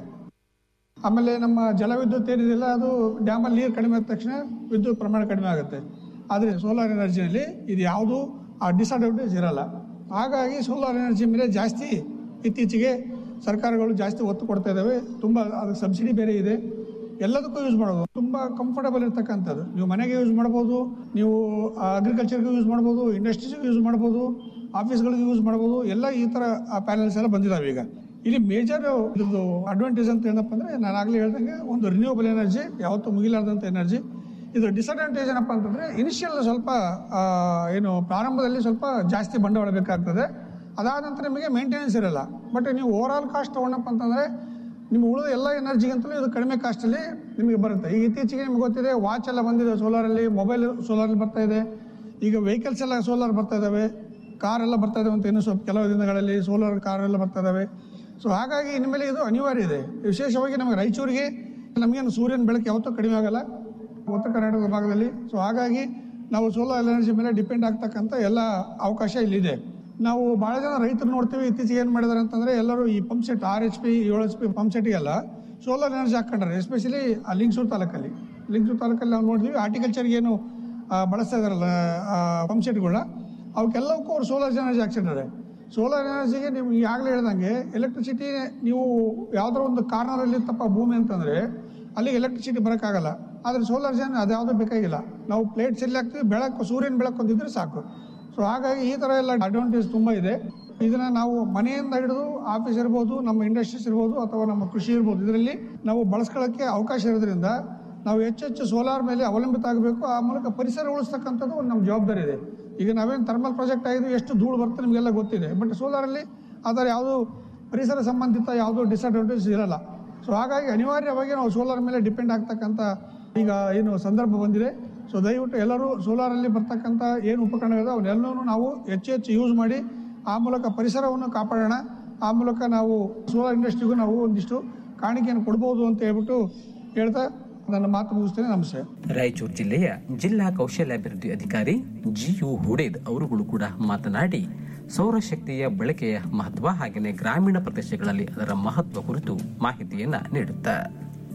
ಆಮೇಲೆ ನಮ್ಮ ಜಲವಿದ್ಯುತ್ ಏನಿದೆಯಲ್ಲ ಅದು ಡ್ಯಾಮಲ್ಲಿ ನೀರು ಕಡಿಮೆ ಆದ ತಕ್ಷಣ ವಿದ್ಯುತ್ ಪ್ರಮಾಣ ಕಡಿಮೆ ಆಗುತ್ತೆ ಆದರೆ ಸೋಲಾರ್ ಎನರ್ಜಿನಲ್ಲಿ ಇದು ಯಾವುದು ಆ ಡಿಸಡ್ವಾಂಟೇಜ್ ಇರಲ್ಲ ಹಾಗಾಗಿ ಸೋಲಾರ್ ಎನರ್ಜಿ ಮೇಲೆ ಜಾಸ್ತಿ ಇತ್ತೀಚೆಗೆ ಸರ್ಕಾರಗಳು ಜಾಸ್ತಿ ಒತ್ತು ಕೊಡ್ತಾ ಇದ್ದಾವೆ ತುಂಬ ಅದಕ್ಕೆ ಸಬ್ಸಿಡಿ ಬೇರೆ ಇದೆ ಎಲ್ಲದಕ್ಕೂ ಯೂಸ್ ಮಾಡ್ಬೋದು ತುಂಬ ಕಂಫರ್ಟಬಲ್ ಇರ್ತಕ್ಕಂಥದ್ದು ನೀವು ಮನೆಗೆ ಯೂಸ್ ಮಾಡ್ಬೋದು ನೀವು ಅಗ್ರಿಕಲ್ಚರ್ಗೆ ಯೂಸ್ ಮಾಡ್ಬೋದು ಇಂಡಸ್ಟ್ರೀಸ್ಗೆ ಯೂಸ್ ಮಾಡ್ಬೋದು ಆಫೀಸ್ಗಳಿಗೆ ಯೂಸ್ ಮಾಡ್ಬೋದು ಎಲ್ಲ ಈ ಥರ ಪ್ಯಾನಲ್ಸ್ ಎಲ್ಲ ಬಂದಿದ್ದಾವೆ ಈಗ ಇಲ್ಲಿ ಮೇಜರ್ ಇದ್ರದ್ದು ಅಡ್ವಾಂಟೇಜ್ ಅಂತ ಏನಪ್ಪ ಅಂದರೆ ನಾನು ಆಗಲೇ ಹೇಳ್ದಂಗೆ ಒಂದು ರಿನ್ಯೂವಬಲ್ ಎನರ್ಜಿ ಯಾವತ್ತೂ ಮುಗಿಲಾರ್ದಂಥ ಎನರ್ಜಿ ಇದು ಡಿಸಡ್ವಾಂಟೇಜ್ ಏನಪ್ಪ ಅಂತಂದರೆ ಇನಿಷಿಯಲ್ ಸ್ವಲ್ಪ ಆ, ಏನು ಪ್ರಾರಂಭದಲ್ಲಿ ಸ್ವಲ್ಪ ಜಾಸ್ತಿ ಬಂಡವಾಳ ಬೇಕಾಗ್ತದೆ ಅದಾದ ನಂತರ ನಿಮಗೆ ಮೇಂಟೆನೆನ್ಸ್ ಇರಲ್ಲ ಬಟ್ ನೀವು ಓವರ್ ಆಲ್ ಕಾಸ್ಟ್ ತೊಗೊಂಡಪ್ಪ ಅಂತಂದರೆ ನಿಮ್ಮ ಉಳಿದ ಎಲ್ಲ ಎನರ್ಜಿಗಿಂತಲೂ ಇದು ಕಡಿಮೆ ಕಾಸ್ಟಲ್ಲಿ ನಿಮಗೆ ಬರುತ್ತೆ ಈಗ ಇತ್ತೀಚೆಗೆ ನಿಮ್ಗೆ ಗೊತ್ತಿದೆ ವಾಚ್ ಎಲ್ಲ ಬಂದಿದೆ ಸೋಲಾರಲ್ಲಿ ಮೊಬೈಲ್ ಸೋಲಾರಲ್ಲಿ ಬರ್ತಾ ಇದೆ ಈಗ ವೆಹಿಕಲ್ಸ್ ಎಲ್ಲ ಸೋಲಾರ್ ಬರ್ತಾ ಇದ್ದಾವೆ ಕಾರ್ ಎಲ್ಲ ಬರ್ತಾ ಇದಾವೆ ಅಂತ ಇನ್ನು ಸ್ವಲ್ಪ ಕೆಲವು ದಿನಗಳಲ್ಲಿ ಸೋಲಾರ್ ಕಾರ್ ಎಲ್ಲ ಬರ್ತಾ ಇದ್ದಾವೆ ಸೊ ಹಾಗಾಗಿ ಇನ್ಮೇಲೆ ಇದು ಅನಿವಾರ್ಯ ಇದೆ ವಿಶೇಷವಾಗಿ ನಮಗೆ ರಾಯಚೂರಿಗೆ ನಮಗೇನು ಸೂರ್ಯನ ಬೆಳಕು ಯಾವತ್ತೂ ಕಡಿಮೆ ಆಗಲ್ಲ ಉತ್ತರ ಕರ್ನಾಟಕದ ಭಾಗದಲ್ಲಿ ಸೊ ಹಾಗಾಗಿ ನಾವು ಸೋಲಾರ್ ಎನರ್ಜಿ ಮೇಲೆ ಡಿಪೆಂಡ್ ಆಗ್ತಕ್ಕಂಥ ಎಲ್ಲ ಅವಕಾಶ ಇಲ್ಲಿದೆ ನಾವು ಭಾಳ ಜನ ರೈತರು ನೋಡ್ತೀವಿ ಇತ್ತೀಚೆಗೆ ಏನು ಮಾಡಿದಾರೆ ಅಂತಂದರೆ ಎಲ್ಲರೂ ಈ ಪಂಪ್ ಸೆಟ್ ಆರ್ ಎಚ್ ಪಿ ಏಳು ಎಚ್ ಪಿ ಪಂಪ್ ಸೆಟ್ಗೆಲ್ಲ ಸೋಲಾರ್ ಎನರ್ಜಿ ಹಾಕೊಂಡ್ರೆ ಎಸ್ಪೆಷಲಿ ಆ ಲಿಂಗ್ಸೂರು ತಾಲೂಕಲ್ಲಿ ಲಿಂಗ್ಸೂರು ತಾಲೂಕಲ್ಲಿ ನಾವು ನೋಡಿದ್ವಿ ಆರ್ಟಿಕಲ್ಚರ್ಗೆ ಏನು ಆ, ಬಳಸ್ತಾ ಇದಾರಲ್ಲ ಪಂಪ್ ಸೆಟ್ಗಳನ್ನ ಅವಕ್ಕೆಲ್ಲವಕ್ಕೂ ಅವ್ರು ಸೋಲಾರ್ ಎನರ್ಜಿ ಹಾಕ್ಸಿದ್ದಾರೆ ಸೋಲಾರ್ ಎನರ್ಜಿಗೆ ನೀವು ಈಗಾಗಲೇ ಹೇಳ್ದಂಗೆ ಎಲೆಕ್ಟ್ರಿಸಿಟಿ ನೀವು ಯಾವ್ದಾರ ಒಂದು ಕಾರ್ನರಲ್ಲಿ ತಪ್ಪ ಭೂಮಿ ಅಂತಂದರೆ ಅಲ್ಲಿಗೆ ಎಲೆಕ್ಟ್ರಿಸಿಟಿ ಬರೋಕ್ಕಾಗಲ್ಲ ಆದರೆ ಸೋಲಾರ್ ಜನ ಅದು ಯಾವುದೂ ಬೇಕಾಗಿಲ್ಲ ನಾವು ಪ್ಲೇಟ್ಸ್ ಎಲ್ಲಿ ಹಾಕ್ತೀವಿ ಬೆಳಕು ಸೂರ್ಯನ ಬೆಳಕು ಒಂದಿದ್ರೆ ಸಾಕು ಸೊ ಹಾಗಾಗಿ ಈ ಥರ ಎಲ್ಲ ಅಡ್ವಾಂಟೇಜ್ ತುಂಬ ಇದೆ ಇದನ್ನ ನಾವು ಮನೆಯಿಂದ ಹಿಡಿದು ಆಫೀಸ್ ಇರ್ಬೋದು ನಮ್ಮ ಇಂಡಸ್ಟ್ರೀಸ್ ಇರ್ಬೋದು ಅಥವಾ ನಮ್ಮ ಕೃಷಿ ಇರ್ಬೋದು ಇದರಲ್ಲಿ ನಾವು ಬಳಸ್ಕೊಳ್ಳೋಕ್ಕೆ ಅವಕಾಶ ಇರೋದ್ರಿಂದ ನಾವು ಹೆಚ್ಚೆಚ್ಚು ಸೋಲಾರ್ ಮೇಲೆ ಅವಲಂಬಿತ ಆಗಬೇಕು ಆ ಮೂಲಕ ಪರಿಸರ ಉಳಿಸ್ತಕ್ಕಂಥದ್ದು ಒಂದು ನಮ್ಮ ಜವಾಬ್ದಾರಿ ಇದೆ ಈಗ ನಾವೇನು ಥರ್ಮಲ್ ಪ್ರಾಜೆಕ್ಟ್ ಆಗಿದ್ದು ಎಷ್ಟು ಧೂಳು ಬರುತ್ತೆ ನಿಮಗೆಲ್ಲ ಗೊತ್ತಿದೆ ಬಟ್ ಸೋಲಾರಲ್ಲಿ ಅದರ ಯಾವುದು ಪರಿಸರ ಸಂಬಂಧಿತ ಯಾವುದೋ ಡಿಸಡ್ವಾಂಟೇಜ್ ಇರಲ್ಲ ಸೊ ಹಾಗಾಗಿ ಅನಿವಾರ್ಯವಾಗಿ ನಾವು ಸೋಲಾರ್ ಮೇಲೆ ಡಿಪೆಂಡ್ ಆಗ್ತಕ್ಕಂಥ ಈಗ ಏನು ಸಂದರ್ಭ ಬಂದಿದೆ ಸೊ ದಯವಿಟ್ಟು ಎಲ್ಲರೂ ಸೋಲಾರಲ್ಲಿ ಬರ್ತಕ್ಕಂಥ ಏನು ಉಪಕರಣಗಳಿದೆ ಅವನ್ನೆಲ್ಲವೂ ನಾವು ಹೆಚ್ಚು ಹೆಚ್ಚು ಯೂಸ್ ಮಾಡಿ ಆ ಮೂಲಕ ಪರಿಸರವನ್ನು ಕಾಪಾಡೋಣ ಆ ಮೂಲಕ ನಾವು ಸೋಲಾರ್ ಇಂಡಸ್ಟ್ರಿಗೂ ನಾವು ಒಂದಿಷ್ಟು ಕಾಣಿಕೆಯನ್ನು ಕೊಡ್ಬೋದು ಅಂತ ಹೇಳ್ಬಿಟ್ಟು ಹೇಳ್ತಾ ನನ್ನ ಮಾತು ಮುಗಿಸ್ತೇನೆ ನಮಸ್ತೆ ರಾಯಚೂರು ಜಿಲ್ಲೆಯ ಜಿಲ್ಲಾ ಕೌಶಲ್ಯಾಭಿವೃದ್ಧಿ ಅಧಿಕಾರಿ ಜಿಯು ಹುಡೇದ್ ಅವರುಗಳು ಕೂಡ ಮಾತನಾಡಿ ಸೌರಶಕ್ತಿಯ ಬಳಕೆಯ ಮಹತ್ವ ಹಾಗೆಯೇ ಗ್ರಾಮೀಣ ಪ್ರದೇಶಗಳಲ್ಲಿ ಅದರ ಮಹತ್ವ ಕುರಿತು ಮಾಹಿತಿಯನ್ನ ನೀಡುತ್ತಾರೆ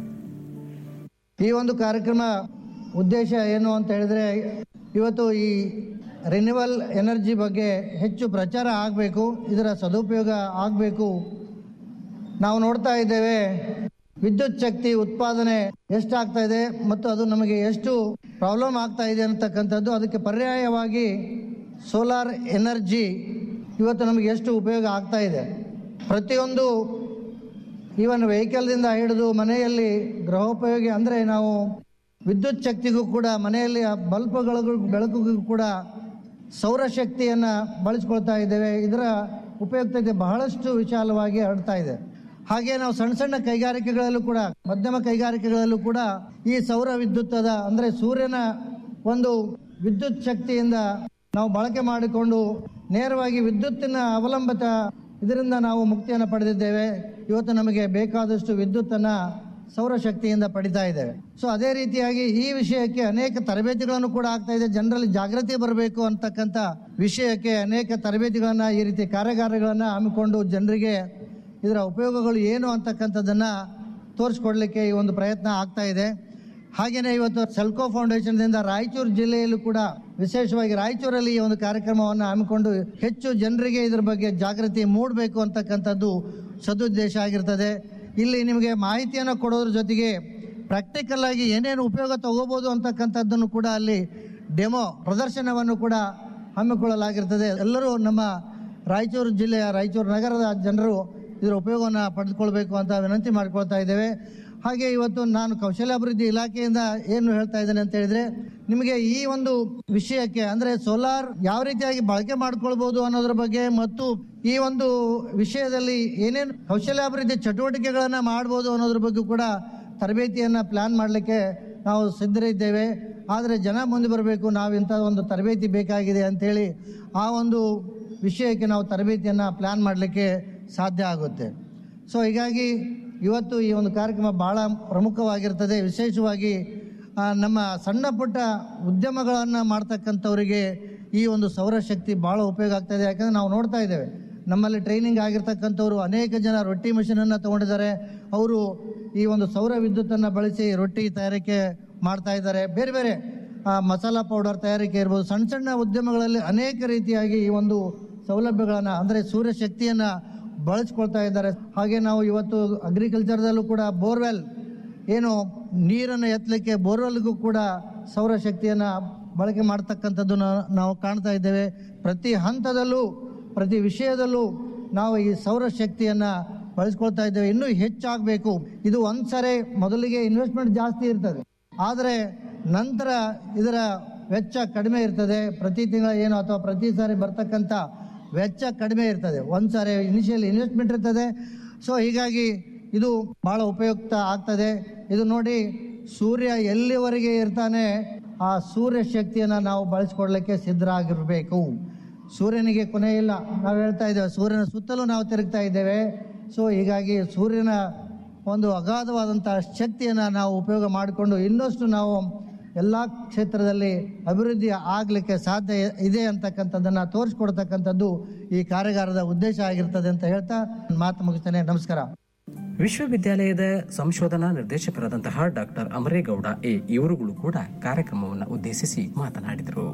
ಈ ಒಂದು ಕಾರ್ಯಕ್ರಮ ಉದ್ದೇಶ ಏನು ಅಂತ ಹೇಳಿದ್ರೆ ಇವತ್ತು ಈ ರಿನ್ಯೂವಲ್ ಎನರ್ಜಿ ಬಗ್ಗೆ ಹೆಚ್ಚು ಪ್ರಚಾರ ಆಗಬೇಕು ಇದರ ಸದುಪಯೋಗ ಆಗಬೇಕು ನಾವು ನೋಡ್ತಾ ಇದ್ದೇವೆ ವಿದ್ಯುತ್ ಶಕ್ತಿ ಉತ್ಪಾದನೆ ಎಷ್ಟಾಗ್ತಾ ಇದೆ ಮತ್ತು ಅದು ನಮಗೆ ಎಷ್ಟು ಪ್ರಾಬ್ಲಮ್ ಆಗ್ತಾ ಇದೆ ಅಂತಕ್ಕಂಥದ್ದು ಅದಕ್ಕೆ ಪರ್ಯಾಯವಾಗಿ ಸೋಲಾರ್ ಎನರ್ಜಿ ಇವತ್ತು ನಮಗೆ ಎಷ್ಟು ಉಪಯೋಗ ಆಗ್ತಾ ಇದೆ ಪ್ರತಿಯೊಂದು ಈವನ್ ವೆಹಿಕಲ್ದಿಂದ ಹಿಡಿದು ಮನೆಯಲ್ಲಿ ಗೃಹೋಪಯೋಗಿ ಅಂದರೆ ನಾವು ವಿದ್ಯುತ್ ಶಕ್ತಿಗೂ ಕೂಡ ಮನೆಯಲ್ಲಿ ಆ ಬಲ್ಬ್ಗಳಿಗೂ ಬೆಳಕಿಗೂ ಕೂಡ ಸೌರಶಕ್ತಿಯನ್ನು ಬಳಸ್ಕೊಳ್ತಾ ಇದ್ದೇವೆ ಇದರ ಉಪಯುಕ್ತತೆ ಬಹಳಷ್ಟು ವಿಶಾಲವಾಗಿ ಹರಡ್ತಾ ಇದೆ ಹಾಗೆ ನಾವು ಸಣ್ಣ ಸಣ್ಣ ಕೈಗಾರಿಕೆಗಳಲ್ಲೂ ಕೂಡ ಮಧ್ಯಮ ಕೈಗಾರಿಕೆಗಳಲ್ಲೂ ಕೂಡ ಈ ಸೌರ ವಿದ್ಯುತ್ತದ ಅಂದರೆ ಸೂರ್ಯನ ಒಂದು ವಿದ್ಯುತ್ ಶಕ್ತಿಯಿಂದ ನಾವು ಬಳಕೆ ಮಾಡಿಕೊಂಡು ನೇರವಾಗಿ ವಿದ್ಯುತ್ತಿನ ಅವಲಂಬಿತ ಇದರಿಂದ ನಾವು ಮುಕ್ತಿಯನ್ನು ಪಡೆದಿದ್ದೇವೆ ಇವತ್ತು ನಮಗೆ ಬೇಕಾದಷ್ಟು ವಿದ್ಯುತ್ತನ್ನು ಸೌರಶಕ್ತಿಯಿಂದ ಪಡಿತಾ ಇದ್ದೇವೆ ಸೊ ಅದೇ ರೀತಿಯಾಗಿ ಈ ವಿಷಯಕ್ಕೆ ಅನೇಕ ತರಬೇತಿಗಳನ್ನು ಕೂಡ ಆಗ್ತಾ ಇದೆ ಜನರಲ್ಲಿ ಜಾಗೃತಿ ಬರಬೇಕು ಅಂತಕ್ಕಂಥ ವಿಷಯಕ್ಕೆ ಅನೇಕ ತರಬೇತಿಗಳನ್ನು ಈ ರೀತಿ ಕಾರ್ಯಾಗಾರಗಳನ್ನು ಹಮ್ಮಿಕೊಂಡು ಜನರಿಗೆ ಇದರ ಉಪಯೋಗಗಳು ಏನು ಅಂತಕ್ಕಂಥದ್ದನ್ನು ತೋರಿಸ್ಕೊಡ್ಲಿಕ್ಕೆ ಈ ಒಂದು ಪ್ರಯತ್ನ ಆಗ್ತಾ ಇದೆ ಹಾಗೆಯೇ ಇವತ್ತು ಸೆಲ್ಕೋ ಫೌಂಡೇಶನ್ದಿಂದ ರಾಯಚೂರು ಜಿಲ್ಲೆಯಲ್ಲೂ ಕೂಡ ವಿಶೇಷವಾಗಿ ರಾಯಚೂರಲ್ಲಿ ಈ ಒಂದು ಕಾರ್ಯಕ್ರಮವನ್ನು ಹಮ್ಮಿಕೊಂಡು ಹೆಚ್ಚು ಜನರಿಗೆ ಇದ್ರ ಬಗ್ಗೆ ಜಾಗೃತಿ ಮೂಡಬೇಕು ಅಂತಕ್ಕಂಥದ್ದು ಸದುದ್ದೇಶ ಆಗಿರ್ತದೆ ಇಲ್ಲಿ ನಿಮಗೆ ಮಾಹಿತಿಯನ್ನು ಕೊಡೋದ್ರ ಜೊತೆಗೆ ಪ್ರಾಕ್ಟಿಕಲ್ ಆಗಿ ಏನೇನು ಉಪಯೋಗ ತಗೋಬೋದು ಅಂತಕ್ಕಂಥದ್ದನ್ನು ಕೂಡ ಅಲ್ಲಿ ಡೆಮೋ ಪ್ರದರ್ಶನವನ್ನು ಕೂಡ ಹಮ್ಮಿಕೊಳ್ಳಲಾಗಿರ್ತದೆ ಎಲ್ಲರೂ ನಮ್ಮ ರಾಯಚೂರು ಜಿಲ್ಲೆಯ ರಾಯಚೂರು ನಗರದ ಜನರು ಇದರ ಉಪಯೋಗವನ್ನು ಪಡೆದುಕೊಳ್ಬೇಕು ಅಂತ ವಿನಂತಿ ಮಾಡಿಕೊಳ್ತಾ ಇದ್ದೇವೆ ಹಾಗೆ ಇವತ್ತು ನಾನು ಕೌಶಲ್ಯಾಭಿವೃದ್ಧಿ ಇಲಾಖೆಯಿಂದ ಏನು ಹೇಳ್ತಾ ಇದ್ದೇನೆ ಅಂತ ಹೇಳಿದ್ರೆ ನಿಮಗೆ ಈ ಒಂದು ವಿಷಯಕ್ಕೆ ಅಂದ್ರೆ ಸೋಲಾರ್ ಯಾವ ರೀತಿಯಾಗಿ ಬಳಕೆ ಮಾಡ್ಕೊಳ್ಬಹುದು ಅನ್ನೋದ್ರ ಬಗ್ಗೆ ಮತ್ತು ಈ ಒಂದು ವಿಷಯದಲ್ಲಿ ಏನೇನು ಕೌಶಲ್ಯಾಭಿವೃದ್ಧಿ ಚಟುವಟಿಕೆಗಳನ್ನ ಮಾಡ್ಬೋದು ಅನ್ನೋದ್ರ ಬಗ್ಗೆ ಕೂಡ ತರಬೇತಿಯನ್ನ ಪ್ಲಾನ್ ಮಾಡಲಿಕ್ಕೆ ನಾವು ಸಿದ್ಧರಿದ್ದೇವೆ ಆದರೆ ಜನ ಮುಂದೆ ಬರಬೇಕು ನಾವು ಇಂಥ ಒಂದು ತರಬೇತಿ ಬೇಕಾಗಿದೆ ಅಂತೇಳಿ ಆ ಒಂದು ವಿಷಯಕ್ಕೆ ನಾವು ತರಬೇತಿಯನ್ನು ಪ್ಲಾನ್ ಮಾಡಲಿಕ್ಕೆ ಸಾಧ್ಯ ಆಗುತ್ತೆ ಸೊ ಹೀಗಾಗಿ ಇವತ್ತು ಈ ಒಂದು ಕಾರ್ಯಕ್ರಮ ಬಹಳ ಪ್ರಮುಖವಾಗಿರ್ತದೆ ವಿಶೇಷವಾಗಿ ಆ, ನಮ್ಮ ಸಣ್ಣ ಪುಟ್ಟ ಉದ್ಯಮಗಳನ್ನು ಮಾಡ್ತಕ್ಕಂಥವರಿಗೆ ಈ ಒಂದು ಸೌರಶಕ್ತಿ ಭಾಳ ಉಪಯೋಗ ಆಗ್ತಾಯಿದೆ ಯಾಕಂದರೆ ನಾವು ನೋಡ್ತಾ ಇದ್ದೇವೆ ನಮ್ಮಲ್ಲಿ ಟ್ರೈನಿಂಗ್ ಆಗಿರ್ತಕ್ಕಂಥವ್ರು ಅನೇಕ ಜನ ರೊಟ್ಟಿ ಮಿಷನನ್ನು ತಗೊಂಡಿದ್ದಾರೆ ಅವರು ಈ ಒಂದು ಸೌರ ವಿದ್ಯುತ್ತನ್ನು ಬಳಸಿ ರೊಟ್ಟಿ ತಯಾರಿಕೆ ಮಾಡ್ತಾ ಇದ್ದಾರೆ ಬೇರೆ ಬೇರೆ ಆ, ಮಸಾಲ ಪೌಡರ್ ತಯಾರಿಕೆ ಇರ್ಬೋದು ಸಣ್ಣ ಸಣ್ಣ ಉದ್ಯಮಗಳಲ್ಲಿ ಅನೇಕ ರೀತಿಯಾಗಿ ಈ ಒಂದು ಸೌಲಭ್ಯಗಳನ್ನು ಅಂದರೆ ಸೂರ್ಯಶಕ್ತಿಯನ್ನು ಬಳಸ್ಕೊಳ್ತಾ ಇದ್ದಾರೆ ಹಾಗೆ ನಾವು ಇವತ್ತು ಅಗ್ರಿಕಲ್ಚರ್ದಲ್ಲೂ ಕೂಡ ಬೋರ್ವೆಲ್ ಏನು ನೀರನ್ನು ಎತ್ತಲಿಕ್ಕೆ ಬೋರ್ವೆಲ್ಗೂ ಕೂಡ ಸೌರಶಕ್ತಿಯನ್ನು ಬಳಕೆ ಮಾಡ್ತಕ್ಕಂಥದ್ದು ನಾವು ಕಾಣ್ತಾ ಇದ್ದೇವೆ ಪ್ರತಿ ಹಂತದಲ್ಲೂ ಪ್ರತಿ ವಿಷಯದಲ್ಲೂ ನಾವು ಈ ಸೌರಶಕ್ತಿಯನ್ನು ಬಳಸ್ಕೊಳ್ತಾ ಇದ್ದೇವೆ ಇನ್ನೂ ಹೆಚ್ಚಾಗಬೇಕು ಇದು ಒಂದು ಸರಿ ಮೊದಲಿಗೆ ಇನ್ವೆಸ್ಟ್ಮೆಂಟ್ ಜಾಸ್ತಿ ಇರ್ತದೆ ಆದರೆ ನಂತರ ಇದರ ವೆಚ್ಚ ಕಡಿಮೆ ಇರ್ತದೆ ಪ್ರತಿ ತಿಂಗಳ ಏನು ಅಥವಾ ಪ್ರತಿ ಸಾರಿ ಬರ್ತಕ್ಕಂಥ ವೆಚ್ಚ ಕಡಿಮೆ ಇರ್ತದೆ ಒಂದು ಸಾರಿ ಇನಿಷಿಯಲ್ ಇನ್ವೆಸ್ಟ್ಮೆಂಟ್ ಇರ್ತದೆ ಸೊ ಹೀಗಾಗಿ ಇದು ಭಾಳ ಉಪಯುಕ್ತ ಆಗ್ತದೆ ಇದು ನೋಡಿ ಸೂರ್ಯ ಎಲ್ಲಿವರೆಗೆ ಇರ್ತಾನೆ ಆ ಸೂರ್ಯ ಶಕ್ತಿಯನ್ನು ನಾವು ಬಳಸ್ಕೊಡ್ಲಿಕ್ಕೆ ಸಿದ್ಧರಾಗಿರಬೇಕು ಸೂರ್ಯನಿಗೆ ಕೊನೆ ಇಲ್ಲ ನಾವು ಹೇಳ್ತಾ ಇದ್ದೇವೆ ಸೂರ್ಯನ ಸುತ್ತಲೂ ನಾವು ತಿರುಗ್ತಾ ಇದ್ದೇವೆ ಸೊ ಹೀಗಾಗಿ ಸೂರ್ಯನ ಒಂದು ಅಗಾಧವಾದಂಥ ಶಕ್ತಿಯನ್ನು ನಾವು ಉಪಯೋಗ ಮಾಡಿಕೊಂಡು ಇನ್ನಷ್ಟು ನಾವು ಎಲ್ಲ ಕ್ಷೇತ್ರದಲ್ಲಿ ಅಭಿವೃದ್ಧಿ ಆಗಲಿಕ್ಕೆ ಸಾಧ್ಯ ಇದೆ ಅಂತಕ್ಕಂಥದ್ದನ್ನು ತೋರಿಸ್ಕೊಡ್ತಕ್ಕಂಥದ್ದು ಈ ಕಾರ್ಯಾಗಾರದ ಉದ್ದೇಶ ಆಗಿರ್ತದೆ ಅಂತ ಹೇಳ್ತಾ ನನ್ನ ಮಾತು ಮುಗಿಸ್ತೇನೆ ನಮಸ್ಕಾರ ವಿಶ್ವವಿದ್ಯಾಲಯದ ಸಂಶೋಧನಾ ನಿರ್ದೇಶಕರಾದಂತಹ ಡಾಕ್ಟರ್ ಅಮರೇಗೌಡ ಎ ಇವರುಗಳು ಕೂಡ ಕಾರ್ಯಕ್ರಮವನ್ನು ಉದ್ದೇಶಿಸಿ ಮಾತನಾಡಿದರು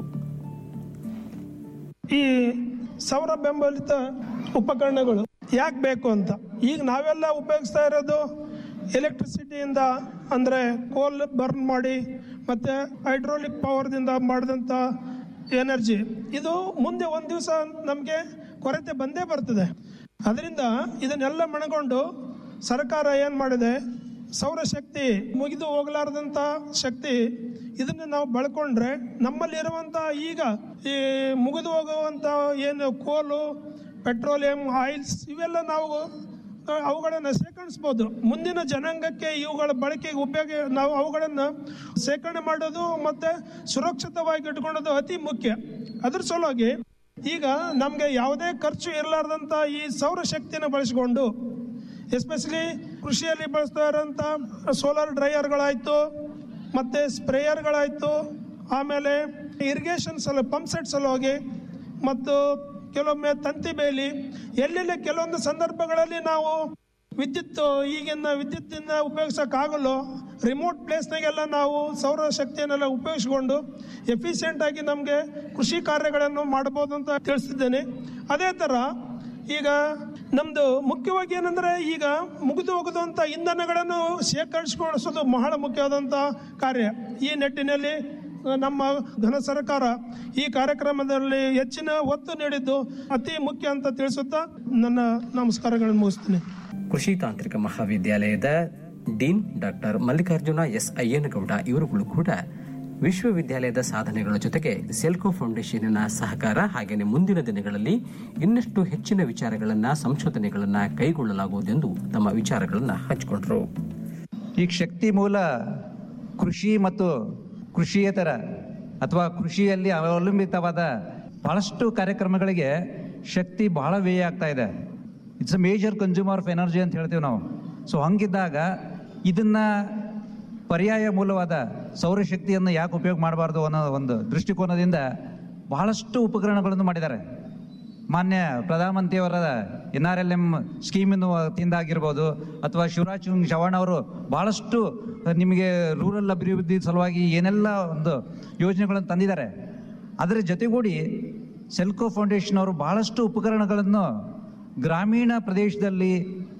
ಈ ಸೌರ ಬೆಂಬಲಿತ ಉಪಕರಣಗಳು ಯಾಕೆ ಬೇಕು ಅಂತ ಈಗ ನಾವೆಲ್ಲ ಉಪಯೋಗಿಸ್ತಾ ಇರೋದು ಎಲೆಕ್ಟ್ರಿಸಿಟಿಯಿಂದ ಅಂದರೆ ಕೋಲ್ ಬರ್ನ್ ಮಾಡಿ ಮತ್ತು ಹೈಡ್ರೋಲಿಕ್ ಪವರ್ದಿಂದ ಮಾಡಿದಂಥ ಎನರ್ಜಿ ಇದು ಮುಂದೆ ಒಂದು ದಿವಸ ನಮಗೆ ಕೊರತೆ ಬಂದೇ ಬರ್ತದೆ ಅದರಿಂದ ಇದನ್ನೆಲ್ಲ ಮಣಗೊಂಡು ಸರ್ಕಾರ ಏನು ಮಾಡಿದೆ ಸೌರಶಕ್ತಿ ಮುಗಿದು ಹೋಗಲಾರದಂಥ ಶಕ್ತಿ ಇದನ್ನು ನಾವು ಬಳಕೊಂಡ್ರೆ ನಮ್ಮಲ್ಲಿರುವಂಥ ಈಗ ಈ ಮುಗಿದು ಹೋಗುವಂಥ ಏನು ಕೋಲು ಪೆಟ್ರೋಲಿಯಂ ಆಯಿಲ್ಸ್ ಇವೆಲ್ಲ ನಾವು ಆ, ಅವುಗಳನ್ನು ಶೇಖರಿಸ್ಬೋದು ಮುಂದಿನ ಜನಾಂಗಕ್ಕೆ ಇವುಗಳ ಬಳಕೆಗೆ ಉಪಯೋಗ ನಾವು ಅವುಗಳನ್ನು ಶೇಖರಣೆ ಮಾಡೋದು ಮತ್ತೆ ಸುರಕ್ಷಿತವಾಗಿ ಇಟ್ಕೊಳ್ಳೋದು ಅತಿ ಮುಖ್ಯ ಅದ್ರ ಸಲುವಾಗಿ ಈಗ ನಮಗೆ ಯಾವುದೇ ಖರ್ಚು ಇರಲಾರ್ದಂಥ ಈ ಸೌರಶಕ್ತಿಯನ್ನು ಬಳಸಿಕೊಂಡು ಎಸ್ಪೆಷಲಿ ಕೃಷಿಯಲ್ಲಿ ಬಳಸ್ತಾ ಇರೋಂಥ ಸೋಲಾರ್ ಡ್ರೈಯರ್ಗಳಾಯಿತು ಮತ್ತು ಸ್ಪ್ರೇಯರ್ಗಳಾಯಿತು ಆಮೇಲೆ ಇರಿಗೇಷನ್ ಸಲ ಪಂಪ್ ಸೆಟ್ ಸಲುವಾಗಿ ಮತ್ತು ಕೆಲವೊಮ್ಮೆ ತಂತಿ ಬೇಲಿ ಎಲ್ಲೆಲ್ಲಿ ಕೆಲವೊಂದು ಸಂದರ್ಭಗಳಲ್ಲಿ ನಾವು ವಿದ್ಯುತ್ ಈಗಿನ ವಿದ್ಯುತ್ತಿನ ಉಪಯೋಗಿಸೋಕ್ಕಾಗಲ್ಲೋ ರಿಮೋಟ್ ಪ್ಲೇಸ್ನಾಗೆಲ್ಲ ನಾವು ಸೌರಶಕ್ತಿಯನ್ನೆಲ್ಲ ಉಪಯೋಗಿಸ್ಕೊಂಡು ಎಫಿಷಿಯೆಂಟ್ ಆಗಿ ನಮಗೆ ಕೃಷಿ ಕಾರ್ಯಗಳನ್ನು ಮಾಡ್ಬೋದು ಅಂತ ತಿಳಿಸಿದ್ದೇನೆ ಅದೇ ಥರ ಈಗ ನಮ್ಮದು ಮುಖ್ಯವಾಗಿ ಏನಂದರೆ ಈಗ ಮುಗಿದು ಹೋಗುವಂಥ ಇಂಧನಗಳನ್ನು ಶೇಖರಿಸಿಕೊಳ್ಳಿಸೋದು ಬಹಳ ಮುಖ್ಯವಾದಂಥ ಕಾರ್ಯ ಈ ನಿಟ್ಟಿನಲ್ಲಿ ನಮ್ಮ ಘನ ಸರ್ಕಾರ ಈ ಕಾರ್ಯಕ್ರಮದಲ್ಲಿ ಹೆಚ್ಚಿನ ಒತ್ತು ನೀಡಿದ್ದು ಅತಿ ಮುಖ್ಯ ಅಂತ ತಿಳಿಸುತ್ತಾ ನನ್ನ ನಮಸ್ಕಾರಗಳನ್ನು ಮುಗಿಸ್ತೀನಿ ಕೃಷಿ ತಾಂತ್ರಿಕ ಮಹಾವಿದ್ಯಾಲಯದ dean doctor Mallikarjuna S Ayyanagowda ಇವರುಗಳು ಕೂಡ ವಿಶ್ವವಿದ್ಯಾಲಯದ ಸಾಧನೆಗಳ ಜೊತೆಗೆ ಸೆಲ್ಕೋ ಫೌಂಡೇಶನ್ನ ಸಹಕಾರ ಹಾಗೆಯೇ ಮುಂದಿನ ದಿನಗಳಲ್ಲಿ ಇನ್ನಷ್ಟು ಹೆಚ್ಚಿನ ವಿಚಾರಗಳನ್ನ ಸಂಶೋಧನೆಗಳನ್ನ ಕೈಗೊಳ್ಳಲಾಗುವುದೆಂದು ತಮ್ಮ ವಿಚಾರಗಳನ್ನ ಹಂಚಿಕೊಂಡರು ಈ ಶಕ್ತಿ ಮೂಲ ಕೃಷಿ ಮತ್ತು ಕೃಷಿಯೇತರ ಅಥವಾ ಕೃಷಿಯಲ್ಲಿ ಅವಲಂಬಿತವಾದ ಬಹಳಷ್ಟು ಕಾರ್ಯಕ್ರಮಗಳಿಗೆ ಶಕ್ತಿ ಬಹಳ ವ್ಯಯ ಆಗ್ತಾ ಇದೆ it's a major consumer of energy ಅಂತ ಹೇಳ್ತೀವಿ ನಾವು ಸೊ ಹಂಗಿದ್ದಾಗ ಇದನ್ನ ಪರ್ಯಾಯ ಮೂಲವಾದ ಸೌರಶಕ್ತಿಯನ್ನು ಯಾಕೆ ಉಪಯೋಗ ಮಾಡಬಾರ್ದು ಅನ್ನೋ ಒಂದು ದೃಷ್ಟಿಕೋನದಿಂದ ಬಹಳಷ್ಟು ಉಪಕರಣಗಳನ್ನು ಮಾಡಿದ್ದಾರೆ ಮಾನ್ಯ ಪ್ರಧಾನಮಂತ್ರಿಯವರ ಎನ್ ಆರ್ ಎಲ್ ಎಂ ಸ್ಕೀಮಿನ ವತಿಯಿಂದ ಆಗಿರ್ಬೋದು ಅಥವಾ ಶಿವರಾಜ್ ಸಿಂಗ್ ಚೌಹಾಣ್ ಅವರು ಬಹಳಷ್ಟು ನಿಮಗೆ ರೂರಲ್ ಅಭಿವೃದ್ಧಿ ಸಲುವಾಗಿ ಏನೆಲ್ಲ ಒಂದು ಯೋಜನೆಗಳನ್ನು ತಂದಿದ್ದಾರೆ ಅದರ ಜೊತೆಗೂಡಿ ಸೆಲ್ಕೋ ಫೌಂಡೇಶನ್ ಅವರು ಬಹಳಷ್ಟು ಉಪಕರಣಗಳನ್ನು ಗ್ರಾಮೀಣ ಪ್ರದೇಶದಲ್ಲಿ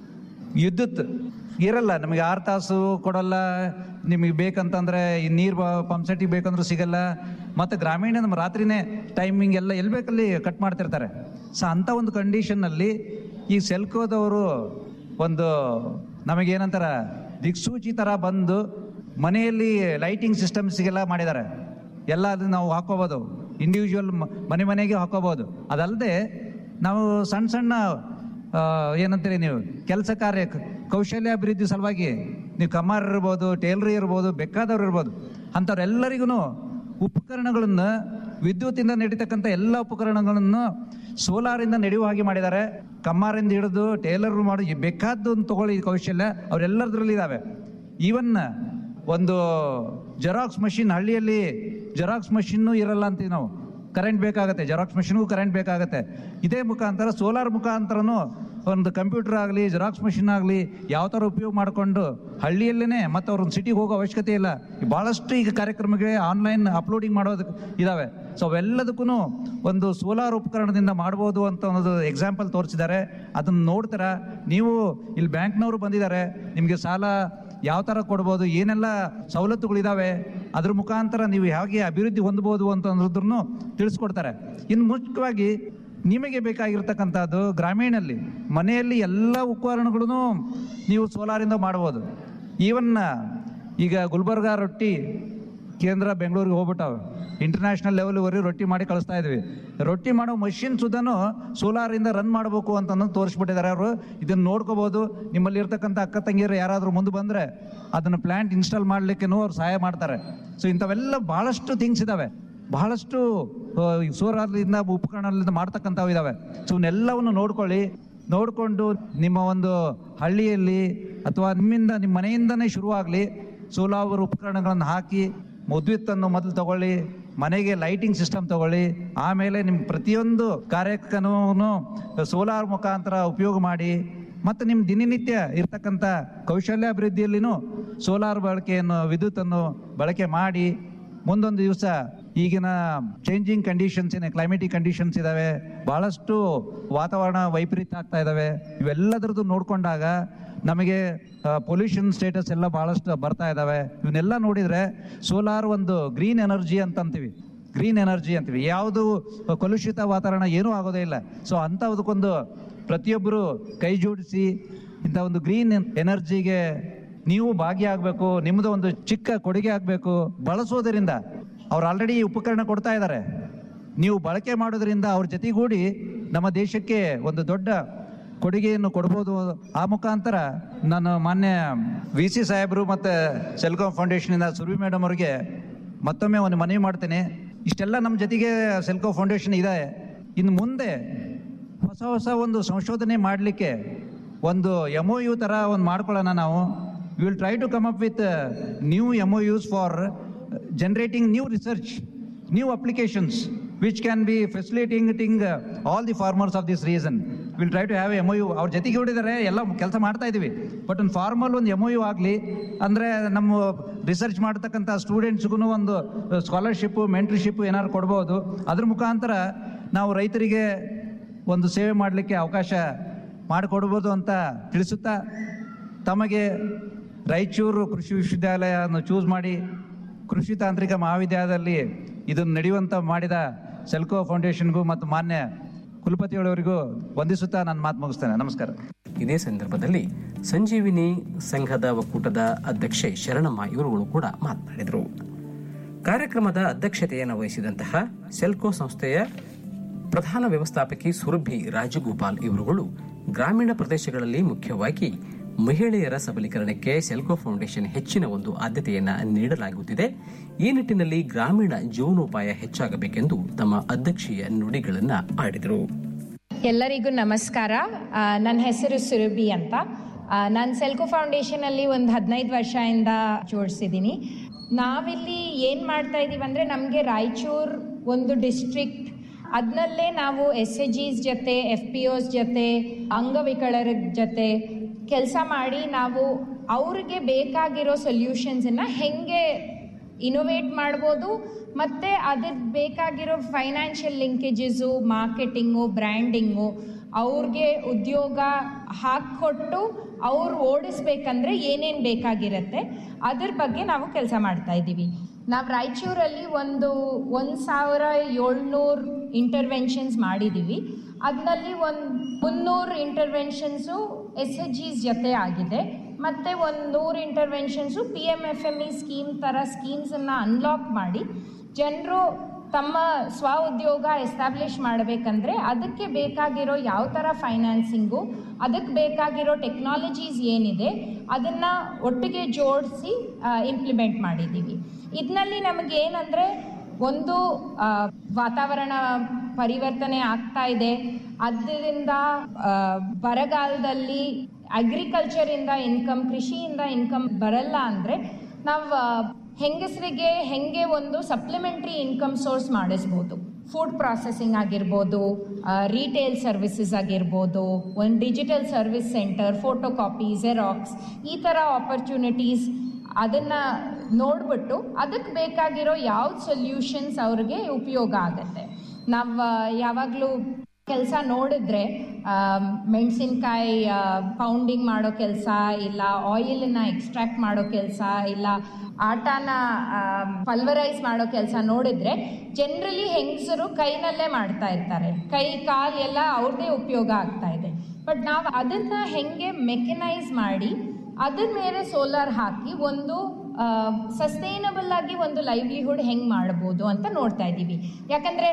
ವಿದ್ಯುತ್ ಇರಲ್ಲ ನಮಗೆ ಆರು ತಾಸು ಕೊಡಲ್ಲ ನಿಮಗೆ ಬೇಕಂತಂದ್ರೆ ಈ ನೀರು ಪಂಪ್ ಸೆಟ್ಟಿಗೆ ಬೇಕಂದ್ರೂ ಸಿಗಲ್ಲ ಮತ್ತು ಗ್ರಾಮೀಣ ನಮ್ಮ ರಾತ್ರಿನೇ ಟೈಮಿಂಗ್ ಎಲ್ಲ ಎಲ್ಲಿ ಬೇಕಲ್ಲಿ ಕಟ್ ಮಾಡ್ತಿರ್ತಾರೆ ಸೊ ಅಂಥ ಒಂದು ಕಂಡೀಷನ್ನಲ್ಲಿ ಈ ಸೆಲ್ಕೋದವರು ಒಂದು ನಮಗೇನಂತಾರ ದಿಕ್ಸೂಚಿ ಥರ ಬಂದು ಮನೆಯಲ್ಲಿ ಲೈಟಿಂಗ್ ಸಿಸ್ಟಮ್ಸ್ಗೆಲ್ಲ ಮಾಡಿದ್ದಾರೆ ಎಲ್ಲ ಅದನ್ನ ನಾವು ಹಾಕೋಬೋದು ಇಂಡಿವಿಜುವಲ್ ಮನೆ ಮನೆಗೆ ಹಾಕೋಬೋದು ಅದಲ್ಲದೆ ನಾವು ಸಣ್ಣ ಸಣ್ಣ ಆ, ಏನಂತೀರಿ ನೀವು ಕೆಲಸ ಕಾರ್ಯ ಕ- ಕೌಶಲ್ಯ ಅಭಿವೃದ್ಧಿ ಸಲುವಾಗಿ ನೀವು ಕಮ್ಮಾರ್ ಇರ್ಬೋದು ಟೇಲರ್ ಇರ್ಬೋದು ಬೇಕಾದವ್ರು ಇರ್ಬೋದು ಅಂಥವ್ರೆಲ್ಲರಿಗೂ ಉಪಕರಣಗಳನ್ನು ವಿದ್ಯುತ್ತಿಂದ ನಡೀತಕ್ಕಂಥ ಎಲ್ಲ ಉಪಕರಣಗಳನ್ನು ಸೋಲಾರಿಂದ ನಡೆಯುವ ಹಾಗೆ ಮಾಡಿದ್ದಾರೆ ಕಮ್ಮಾರಿಂದ ಹಿಡಿದು ಟೇಲರ್ ಮಾಡಿ ಬೇಕಾದ್ದು ತಗೊಳ್ಳಿ ಕೌಶಲ್ಯ ಅವರೆಲ್ಲರದ್ರಲ್ಲಿ ಇದ್ದಾವೆ ಈವನ್ ಒಂದು ಜೆರಾಕ್ಸ್ ಮಷಿನ್ ಹಳ್ಳಿಯಲ್ಲಿ ಜೆರಾಕ್ಸ್ ಮಷಿನ್ನು ಇರಲ್ಲ ಅಂತೀವಿ ನಾವು ಕರೆಂಟ್ ಬೇಕಾಗುತ್ತೆ ಜೆರಾಕ್ಸ್ ಮಷಿನ್ಗೂ ಕರೆಂಟ್ ಬೇಕಾಗುತ್ತೆ ಇದೇ ಮುಖಾಂತರ ಸೋಲಾರ್ ಮುಖಾಂತರನೂ ಒಂದು ಕಂಪ್ಯೂಟರ್ ಆಗಲಿ ಜೆರಾಕ್ಸ್ ಮಷಿನ್ ಆಗಲಿ ಯಾವ ಥರ ಉಪಯೋಗ ಮಾಡಿಕೊಂಡು ಹಳ್ಳಿಯಲ್ಲೇ ಮತ್ತು ಅವ್ರೊಂದು ಸಿಟಿಗೆ ಹೋಗೋ ಅವಶ್ಯಕತೆ ಇಲ್ಲ ಭಾಳಷ್ಟು ಈಗ ಕಾರ್ಯಕ್ರಮಗಳಿಗೆ ಆನ್ಲೈನ್ ಅಪ್ಲೋಡಿಂಗ್ ಮಾಡೋದಕ್ಕೆ ಇದ್ದಾವೆ ಸೊ ಅವೆಲ್ಲದಕ್ಕೂ ಒಂದು ಸೋಲಾರ್ ಉಪಕರಣದಿಂದ ಮಾಡ್ಬೋದು ಅಂತ ಒಂದು ಎಕ್ಸಾಂಪಲ್ ತೋರಿಸಿದ್ದಾರೆ ಅದನ್ನು ನೋಡ್ತಾರ ನೀವು ಇಲ್ಲಿ ಬ್ಯಾಂಕ್ನವರು ಬಂದಿದ್ದಾರೆ ನಿಮಗೆ ಸಾಲ ಯಾವ ಥರ ಕೊಡ್ಬೋದು ಏನೆಲ್ಲ ಸವಲತ್ತುಗಳಿದಾವೆ ಅದ್ರ ಮುಖಾಂತರ ನೀವು ಹೇಗೆ ಅಭಿವೃದ್ಧಿ ಹೊಂದಬಹುದು ಅಂತ ಅನ್ನೋದ್ರೂ ತಿಳಿಸ್ಕೊಡ್ತಾರೆ ಇನ್ನು ಮುಖ್ಯವಾಗಿ ನಿಮಗೆ ಬೇಕಾಗಿರ್ತಕ್ಕಂಥದ್ದು ಗ್ರಾಮೀಣಲ್ಲಿ ಮನೆಯಲ್ಲಿ ಎಲ್ಲ ಉಪಕರಣಗಳನ್ನು ನೀವು ಸೋಲಾರಿಂದ ಮಾಡ್ಬೋದು ಈವನ್ ಈಗ ಗುಲ್ಬರ್ಗ ರೊಟ್ಟಿ ಕೇಂದ್ರ ಬೆಂಗಳೂರಿಗೆ ಹೋಗ್ಬಿಟ್ಟಾವೆ ಇಂಟರ್ನ್ಯಾಷನಲ್ ಲೆವೆಲ್ವರೆಗೆ ರೊಟ್ಟಿ ಮಾಡಿ ಕಳಿಸ್ತಾ ಇದ್ವಿ ರೊಟ್ಟಿ ಮಾಡೋ ಮಷಿನ್ ಸುದನು ಸೋಲಾರಿಂದ ರನ್ ಮಾಡಬೇಕು ಅಂತ ಅನ್ನೋದು ತೋರಿಸ್ಬಿಟ್ಟಿದ್ದಾರೆ ಅವರು ಇದನ್ನು ನೋಡ್ಕೋಬೋದು ನಿಮ್ಮಲ್ಲಿ ಇರ್ತಕ್ಕಂಥ ಅಕ್ಕ ತಂಗಿಯರು ಯಾರಾದರೂ ಮುಂದೆ ಬಂದರೆ ಅದನ್ನು ಪ್ಲ್ಯಾಂಟ್ ಇನ್ಸ್ಟಾಲ್ ಮಾಡಲಿಕ್ಕೇನೂ ಅವ್ರು ಸಹಾಯ ಮಾಡ್ತಾರೆ ಸೊ ಇಂಥವೆಲ್ಲ ಭಾಳಷ್ಟು ಥಿಂಗ್ಸ್ ಇದ್ದಾವೆ ಬಹಳಷ್ಟು ಸೋಲಾರ್ದಿಂದ ಉಪಕರಣದಿಂದ ಮಾಡ್ತಕ್ಕಂಥವು ಇದ್ದಾವೆ ಸೊ ಇವನ್ನೆಲ್ಲವನ್ನು ನೋಡ್ಕೊಳ್ಳಿ ನೋಡಿಕೊಂಡು ನಿಮ್ಮ ಒಂದು ಹಳ್ಳಿಯಲ್ಲಿ ಅಥವಾ ನಿಮ್ಮಿಂದ ನಿಮ್ಮ ಮನೆಯಿಂದನೇ ಶುರುವಾಗಲಿ ಸೋಲಾರ್ ಉಪಕರಣಗಳನ್ನು ಹಾಕಿ ಮುದ್ವಿತ್ತನ್ನು ಮೊದಲು ತಗೊಳ್ಳಿ ಮನೆಗೆ ಲೈಟಿಂಗ್ ಸಿಸ್ಟಮ್ ತಗೊಳ್ಳಿ ಆಮೇಲೆ ನಿಮ್ಮ ಪ್ರತಿಯೊಂದು ಕಾರ್ಯಕ್ರಮವನ್ನು ಸೋಲಾರ್ ಮುಖಾಂತರ ಉಪಯೋಗ ಮಾಡಿ ಮತ್ತು ನಿಮ್ಮ ದಿನನಿತ್ಯ ಇರ್ತಕ್ಕಂಥ ಕೌಶಲ್ಯ ಅಭಿವೃದ್ಧಿಯಲ್ಲಿನೂ ಸೋಲಾರ್ ಬಳಕೆಯನ್ನು ವಿದ್ಯುತ್ತನ್ನು ಬಳಕೆ ಮಾಡಿ ಮುಂದೊಂದು ದಿವಸ ಈಗಿನ ಚೇಂಜಿಂಗ್ ಕಂಡೀಷನ್ಸ್ ಏನೇ ಕ್ಲೈಮೇಟಿಕ್ ಕಂಡೀಷನ್ಸ್ ಇದಾವೆ ಬಹಳಷ್ಟು ವಾತಾವರಣ ವೈಪರೀತ್ಯ ಆಗ್ತಾ ಇದಾವೆ ಇವೆಲ್ಲದರದ್ದು ನೋಡ್ಕೊಂಡಾಗ ನಮಗೆ ಪೊಲ್ಯೂಷನ್ ಸ್ಟೇಟಸ್ ಎಲ್ಲ ಬಹಳಷ್ಟು ಬರ್ತಾ ಇದಾವೆ ಇವನ್ನೆಲ್ಲ ನೋಡಿದ್ರೆ ಸೋಲಾರ್ ಒಂದು ಗ್ರೀನ್ ಎನರ್ಜಿ ಅಂತ ಅಂತೀವಿ ಗ್ರೀನ್ ಎನರ್ಜಿ ಅಂತೀವಿ ಯಾವುದು ಕಲುಷಿತ ವಾತಾವರಣ ಏನೂ ಆಗೋದೇ ಇಲ್ಲ ಸೊ ಅಂಥದಕ್ಕೊಂದು ಪ್ರತಿಯೊಬ್ಬರು ಕೈ ಜೋಡಿಸಿ ಇಂಥ ಒಂದು ಗ್ರೀನ್ ಎನರ್ಜಿಗೆ ನೀವು ಭಾಗಿಯಾಗಬೇಕು ನಿಮ್ಮದು ಒಂದು ಚಿಕ್ಕ ಕೊಡುಗೆ ಆಗಬೇಕು ಬಳಸೋದರಿಂದ ಅವ್ರು ಆಲ್ರೆಡಿ ಉಪಕರಣ ಕೊಡ್ತಾ ಇದ್ದಾರೆ ನೀವು ಬಳಕೆ ಮಾಡೋದ್ರಿಂದ ಅವ್ರ ಜೊತೆಗೂಡಿ ನಮ್ಮ ದೇಶಕ್ಕೆ ಒಂದು ದೊಡ್ಡ ಕೊಡುಗೆಯನ್ನು ಕೊಡ್ಬೋದು ಆ ಮುಖಾಂತರ ನಾನು ಮಾನ್ಯ ವಿ ಸಿ ಸಾಹೇಬರು ಮತ್ತು ಸೆಲ್ಕಾಂ ಫೌಂಡೇಶನಿಂದ ಸುರ್ವಿ ಮೇಡಮ್ ಅವರಿಗೆ ಮತ್ತೊಮ್ಮೆ ಒಂದು ಮನವಿ ಮಾಡ್ತೇನೆ ಇಷ್ಟೆಲ್ಲ ನಮ್ಮ ಜೊತೆಗೆ ಸೆಲ್ಕೋ ಫೌಂಡೇಶನ್ ಇದೆ ಇನ್ನು ಮುಂದೆ ಹೊಸ ಹೊಸ ಒಂದು ಸಂಶೋಧನೆ ಮಾಡಲಿಕ್ಕೆ ಒಂದು ಎಮ್ ಒ ಯು ಥರ ಒಂದು ಮಾಡ್ಕೊಳ್ಳೋಣ ನಾವು will try to come up with new M O Us for generating new research new applications which can be facilitating all the farmers of this reason will try to have M O U ಅವ್ರ ಜೊತೆಗೆ ಹೊಡಿದ್ದಾರೆ ಎಲ್ಲ ಕೆಲಸ ಮಾಡ್ತಾ ಇದೀವಿ ಬಟ್ ಒಂದು ಫಾರ್ಮಲ್ ಒಂದು ಎಮ್ ಒ ಯು ಆಗಲಿ ಅಂದರೆ ನಮ್ಮ ರಿಸರ್ಚ್ ಮಾಡ್ತಕ್ಕಂಥ ಸ್ಟೂಡೆಂಟ್ಸ್ಗೂ ಒಂದು ಸ್ಕಾಲರ್ಶಿಪ್ಪು ಮೆಂಟ್ರಿಶಿಪ್ ಏನಾದ್ರು ಕೊಡ್ಬೋದು ಅದ್ರ ಮುಖಾಂತರ ನಾವು ರೈತರಿಗೆ ಒಂದು ಸೇವೆ ಮಾಡಲಿಕ್ಕೆ ಅವಕಾಶ ಮಾಡಿಕೊಡ್ಬೋದು ಅಂತ ತಿಳಿಸುತ್ತಾ ತಮಗೆ ರಾಯಚೂರು ಕೃಷಿ ವಿಶ್ವವಿದ್ಯಾಲಯವನ್ನು ಚೂಸ್ ಮಾಡಿ ಕೃಷಿ ತಾಂತ್ರಿಕ ಮಹಾವಿದ್ಯಾಲಯದಲ್ಲಿ ಇದನ್ನು ನಡೆಯುವಂತ ಮಾಡಿದ ಸೆಲ್ಕೋ ಫೌಂಡೇಶನ್ಗೂ ಮತ್ತು ಮಾನ್ಯ ಕುಲಪತಿಯವರವರಿಗೂ ವಂದಿಸುತ್ತಾ ನನ್ನ ಮಾತು ಮುಗಿಸ್ತೇನೆ ನಮಸ್ಕಾರ ಇದೇ ಸಂದರ್ಭದಲ್ಲಿ ಸಂಜೀವಿನಿ ಸಂಘದ ಒಕ್ಕೂಟದ ಅಧ್ಯಕ್ಷೆ ಶರಣಮ್ಮ ಇವರುಗಳು ಕೂಡ ಮಾತನಾಡಿದರು ಕಾರ್ಯಕ್ರಮದ ಅಧ್ಯಕ್ಷತೆಯನ್ನು ವಹಿಸಿದಂತಹ ಸೆಲ್ಕೋ ಸಂಸ್ಥೆಯ ಪ್ರಧಾನ ವ್ಯವಸ್ಥಾಪಕಿ ಸುರಭಿ ರಾಜಗೋಪಾಲ್ ಇವರುಗಳು ಗ್ರಾಮೀಣ ಪ್ರದೇಶಗಳಲ್ಲಿ ಮುಖ್ಯವಾಗಿ ಮಹಿಳೆಯರ ಸಬಲೀಕರಣಕ್ಕೆ ಸೆಲ್ಕೋ ಫೌಂಡೇಶನ್ ಹೆಚ್ಚಿನ ಒಂದು ಆದ್ಯತೆಯನ್ನ ನೀಡಲಾಗುತ್ತಿದೆ ಈ ನಿಟ್ಟಿನಲ್ಲಿ ಗ್ರಾಮೀಣ ಜೀವನೋಪಾಯ ಹೆಚ್ಚಾಗಬೇಕೆಂದು ತಮ್ಮ ಅಧ್ಯಕ್ಷೀಯ ನುಡಿಗಳನ್ನ ಆಡಿದರು ಎಲ್ಲರಿಗೂ ನಮಸ್ಕಾರ ಆ, ನನ್ನ ಹೆಸರು ಸುರಭಿ ಅಂತ ನಾನು ಸೆಲ್ಕೋ ಫೌಂಡೇಶನಲ್ಲಿ ಒಂದು ಹದಿನೈದು ವರ್ಷದಿಂದ ಜೋಡಿಸಿದ್ದೀನಿ ನಾವಿಲ್ಲಿ ಏನು ಮಾಡ್ತಾ ಇದ್ದೀವಿ ಅಂದರೆ ನಮಗೆ ರಾಯಚೂರು ಒಂದು ಡಿಸ್ಟ್ರಿಕ್ಟ್ ಅದನ್ನಲ್ಲೇ ನಾವು ಎಸ್ ಎ ಜಿಸ್ ಜೊತೆ ಎಫ್ ಪಿ ಒಸ್ ಜೊತೆ ಅಂಗವಿಕಲರ ಜೊತೆ ಕೆಲಸ ಮಾಡಿ ನಾವು ಅವ್ರಿಗೆ ಬೇಕಾಗಿರೋ ಸೊಲ್ಯೂಷನ್ಸನ್ನು ಹೆಂಗೆ ಇನೋವೇಟ್ ಮಾಡ್ಬೋದು ಮತ್ತು ಅದಕ್ಕೆ ಬೇಕಾಗಿರೋ ಫೈನಾನ್ಷಿಯಲ್ ಲಿಂಕೇಜಸ್ಸು ಮಾರ್ಕೆಟಿಂಗು ಬ್ರ್ಯಾಂಡಿಂಗು ಅವ್ರಿಗೆ ಉದ್ಯೋಗ ಹಾಕ್ಕೊಟ್ಟು ಅವ್ರು ಓಡಿಸ್ಬೇಕಂದ್ರೆ ಏನೇನು ಬೇಕಾಗಿರುತ್ತೆ ಅದ್ರ ಬಗ್ಗೆ ನಾವು ಕೆಲಸ ಮಾಡ್ತಾ ಇದ್ದೀವಿ ನಾವು ರಾಯಚೂರಲ್ಲಿ ಒಂದು ಒಂದು ಸಾವಿರ ಏಳ್ನೂರು ಇಂಟರ್ವೆನ್ಷನ್ಸ್ ಮಾಡಿದ್ದೀವಿ ಅದರಲ್ಲಿ ಒಂದು ಮುನ್ನೂರು ಇಂಟರ್ವೆನ್ಷನ್ಸು ಎಸ್ ಎಚ್ ಜಿಸ್ ಜೊತೆ ಆಗಿದೆ ಮತ್ತು ಒಂದು ನೂರು interventions P M F M E scheme ಥರ ಸ್ಕೀಮ್ಸನ್ನು ಅನ್ಲಾಕ್ ಮಾಡಿ ಜನರು ತಮ್ಮ ಸ್ವ ಉದ್ಯೋಗ ಎಸ್ಟಾಬ್ಲಿಷ್ ಮಾಡಬೇಕಂದ್ರೆ ಅದಕ್ಕೆ ಬೇಕಾಗಿರೋ ಯಾವ ಥರ ಫೈನಾನ್ಸಿಂಗು ಅದಕ್ಕೆ ಬೇಕಾಗಿರೋ ಟೆಕ್ನಾಲಜೀಸ್ ಏನಿದೆ ಅದನ್ನು ಒಟ್ಟಿಗೆ ಜೋಡಿಸಿ ಇಂಪ್ಲಿಮೆಂಟ್ ಮಾಡಿದ್ದೀವಿ ಇದರಲ್ಲಿ ನಮಗೆ ಏನಂದರೆ ಒಂದು ಆ, ವಾತಾವರಣ ಪರಿವರ್ತನೆ ಆಗ್ತಾ ಇದೆ ಅದರಿಂದ ಆ, ಬರಗಾಲದಲ್ಲಿ ಅಗ್ರಿಕಲ್ಚರಿಂದ ಇನ್ಕಮ್ ಕೃಷಿಯಿಂದ ಇನ್ಕಮ್ ಬರಲ್ಲ ಅಂದರೆ ನಾವು ಹೆಂಗಸರಿಗೆ ಹೆಂಗೆ ಒಂದು ಸಪ್ಲಿಮೆಂಟ್ರಿ ಇನ್ಕಮ್ ಸೋರ್ಸ್ ಮಾಡಿಸ್ಬೋದು ಫುಡ್ ಪ್ರಾಸೆಸಿಂಗ್ ಆಗಿರ್ಬೋದು ರಿಟೇಲ್ ಸರ್ವಿಸಸ್ ಆಗಿರ್ಬೋದು ಒಂದು digital service centre photo copy xerox ಈ ಥರ ಆಪರ್ಚುನಿಟೀಸ್ ಅದನ್ನು ನೋಡ್ಬಿಟ್ಟು ಅದಕ್ಕೆ ಬೇಕಾಗಿರೋ ಯಾವ್ದು ಸೊಲ್ಯೂಷನ್ಸ್ ಅವ್ರಿಗೆ ಉಪಯೋಗ ಆಗುತ್ತೆ ನಾವು ಯಾವಾಗಲೂ ಕೆಲಸ ನೋಡಿದ್ರೆ ಮೆಣಸಿನ್ಕಾಯಿ ಪೌಂಡಿಂಗ್ ಮಾಡೋ ಕೆಲಸ ಇಲ್ಲ ಆಯಿಲನ್ನ ಎಕ್ಸ್ಟ್ರಾಕ್ಟ್ ಮಾಡೋ ಕೆಲಸ ಇಲ್ಲ ಆಟಾನ ಪಲ್ವರೈಸ್ ಮಾಡೋ ಕೆಲಸ ನೋಡಿದ್ರೆ ಜನರಲಿ ಹೆಂಗಸರು ಕೈನಲ್ಲೇ ಮಾಡ್ತಾ ಇರ್ತಾರೆ ಕೈ ಕಾಲು ಎಲ್ಲ ಅವ್ರದ್ದೇ ಉಪಯೋಗ ಆಗ್ತಾ ಇದೆ ಬಟ್ ನಾವು ಅದನ್ನ ಹೆಂಗೆ ಮೆಕನೈಸ್ ಮಾಡಿ ಅದ್ರ ಮೇಲೆ ಸೋಲಾರ್ ಹಾಕಿ ಒಂದು ಸಸ್ಟೈನಬಲ್ ಆಗಿ ಒಂದು ಲೈವ್ಲಿಹುಡ್ ಹೆಂಗೆ ಮಾಡ್ಬೋದು ಅಂತ ನೋಡ್ತಾ ಇದ್ದೀವಿ ಯಾಕಂದರೆ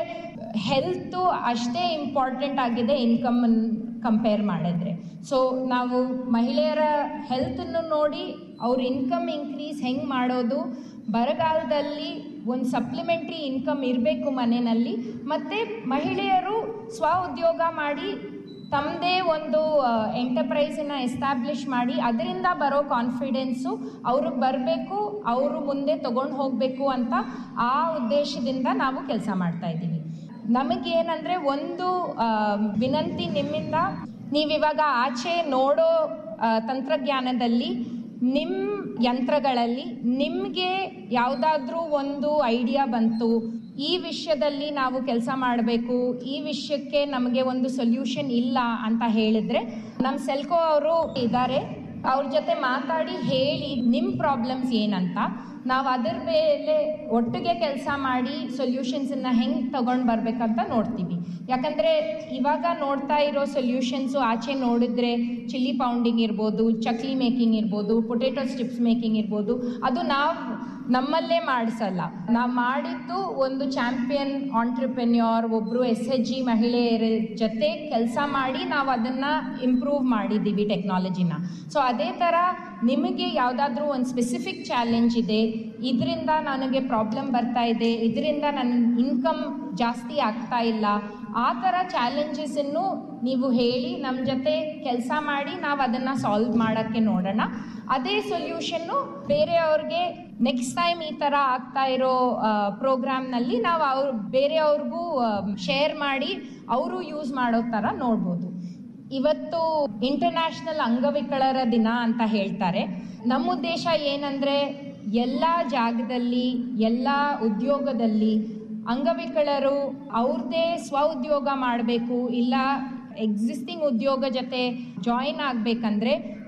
ಹೆಲ್ತು ಅಷ್ಟೇ ಇಂಪಾರ್ಟೆಂಟ್ ಆಗಿದೆ ಇನ್ಕಮ್ ಕಂಪೇರ್ ಮಾಡಿದ್ರೆ ಸೊ ನಾವು ಮಹಿಳೆಯರ ಹೆಲ್ತನ್ನು ನೋಡಿ ಅವ್ರ ಇನ್ಕಮ್ ಇನ್ಕ್ರೀಸ್ ಹೆಂಗೆ ಮಾಡೋದು ಬರಗಾಲದಲ್ಲಿ ಒಂದು ಸಪ್ಲಿಮೆಂಟ್ರಿ ಇನ್ಕಮ್ ಇರಬೇಕು ಮನೆಯಲ್ಲಿ ಮತ್ತು ಮಹಿಳೆಯರು ಸ್ವ ಉದ್ಯೋಗ ಮಾಡಿ ತಮ್ಮದೇ ಒಂದು ಎಂಟರ್ಪ್ರೈಸನ್ನ ಎಸ್ಟಾಬ್ಲಿಷ್ ಮಾಡಿ ಅದರಿಂದ ಬರೋ ಕಾನ್ಫಿಡೆನ್ಸು ಅವ್ರಿಗೆ ಬರಬೇಕು ಅವರು ಮುಂದೆ ತಗೊಂಡು ಹೋಗಬೇಕು ಅಂತ ಆ ಉದ್ದೇಶದಿಂದ ನಾವು ಕೆಲಸ ಮಾಡ್ತಾ ಇದ್ದೀವಿ ನಮಗೇನಂದರೆ ಒಂದು ಆ, ವಿನಂತಿ ನಿಮ್ಮಿಂದ ನೀವಿವಾಗ ಆಚೆ ನೋಡೋ ಆ, ತಂತ್ರಜ್ಞಾನದಲ್ಲಿ ನಿಮ್ಮ ಯಂತ್ರಗಳಲ್ಲಿ ನಿಮಗೆ ಯಾವುದಾದ್ರೂ ಒಂದು ಐಡಿಯಾ ಬಂತು ಈ ವಿಷಯದಲ್ಲಿ ನಾವು ಕೆಲಸ ಮಾಡಬೇಕು ಈ ವಿಷಯಕ್ಕೆ ನಮಗೆ ಒಂದು ಸೊಲ್ಯೂಷನ್ ಇಲ್ಲ ಅಂತ ಹೇಳಿದ್ರೆ ನಮ್ಮ ಸೆಲ್ಕೋ ಅವರು ಇದ್ದಾರೆ ಅವ್ರ ಜೊತೆ ಮಾತಾಡಿ ಹೇಳಿ ನಿಮ್ಮ ಪ್ರಾಬ್ಲಮ್ಸ್ ಏನಂತ ನಾವು ಅದರ ಮೇಲೆ ಒಟ್ಟಿಗೆ ಕೆಲಸ ಮಾಡಿ ಸೊಲ್ಯೂಷನ್ಸನ್ನು ಹೆಂಗೆ ತಗೊಂಡು ಬರ್ಬೇಕಂತ ನೋಡ್ತೀವಿ ಯಾಕಂದರೆ ಇವಾಗ ನೋಡ್ತಾ ಇರೋ ಸೊಲ್ಯೂಷನ್ಸು ಆಚೆ ನೋಡಿದ್ರೆ ಚಿಲ್ಲಿ ಪೌಂಡಿಂಗ್ ಇರ್ಬೋದು ಚಕ್ಲಿ ಮೇಕಿಂಗ್ ಇರ್ಬೋದು ಪೊಟೇಟೊ ಸ್ಟಿಪ್ಸ್ ಮೇಕಿಂಗ್ ಇರ್ಬೋದು ಅದು ನಾವು ನಮ್ಮಲ್ಲೇ ಮಾಡಿಸಲ್ಲ ನಾವು ಮಾಡಿದ್ದು ಒಂದು ಚಾಂಪಿಯನ್ ಆಂಟ್ರಪ್ರೆನ್ಯೂರ್ ಒಬ್ಬರು ಎಸ್ ಎಚ್ ಜಿ ಮಹಿಳೆಯರ ಜೊತೆ ಕೆಲಸ ಮಾಡಿ ನಾವು ಅದನ್ನು ಇಂಪ್ರೂವ್ ಮಾಡಿದ್ದೀವಿ ಟೆಕ್ನಾಲಜಿನ ಸೊ ಅದೇ ಥರ ನಿಮಗೆ ಯಾವುದಾದ್ರೂ ಒಂದು ಸ್ಪೆಸಿಫಿಕ್ ಚಾಲೆಂಜ್ ಇದೆ ಇದರಿಂದ ನನಗೆ ಪ್ರಾಬ್ಲಮ್ ಬರ್ತಾ ಇದೆ ಇದರಿಂದ ನನ್ನ ಇನ್ಕಮ್ ಜಾಸ್ತಿ ಆಗ್ತಾ ಇಲ್ಲ ಆ ಥರ ಚಾಲೆಂಜಸನ್ನು ನೀವು ಹೇಳಿ ನಮ್ಮ ಜೊತೆ ಕೆಲಸ ಮಾಡಿ ನಾವು ಅದನ್ನು ಸಾಲ್ವ್ ಮಾಡೋಕ್ಕೆ ನೋಡೋಣ ಅದೇ ಸೊಲ್ಯೂಷನ್ನು ಬೇರೆಯವ್ರಿಗೆ ನೆಕ್ಸ್ಟ್ ಟೈಮ್ ಈ ಥರ ಆಗ್ತಾ ಇರೋ ಪ್ರೋಗ್ರಾಮ್ನಲ್ಲಿ ನಾವು ಅವ್ರು ಬೇರೆಯವ್ರಿಗೂ ಶೇರ್ ಮಾಡಿ ಅವರು ಯೂಸ್ ಮಾಡೋ ಥರ ನೋಡ್ಬೋದು ಇವತ್ತು ಇಂಟರ್ನ್ಯಾಷನಲ್ ಅಂಗವಿಕಲರ ದಿನ ಅಂತ ಹೇಳ್ತಾರೆ ನಮ್ಮ ಉದ್ದೇಶ ಏನಂದ್ರೆ ಎಲ್ಲ ಜಾಗದಲ್ಲಿ ಎಲ್ಲ ಉದ್ಯೋಗದಲ್ಲಿ ಅಂಗವಿಕಲರು ಅವ್ರದ್ದೇ ಸ್ವ ಉದ್ಯೋಗ ಮಾಡಬೇಕು ಇಲ್ಲ ಎಕ್ಸಿಸ್ಟಿಂಗ್ ಉದ್ಯೋಗ ಜೊತೆ ಜಾಯಿನ್ ಆಗಬೇಕಂದ್ರೆ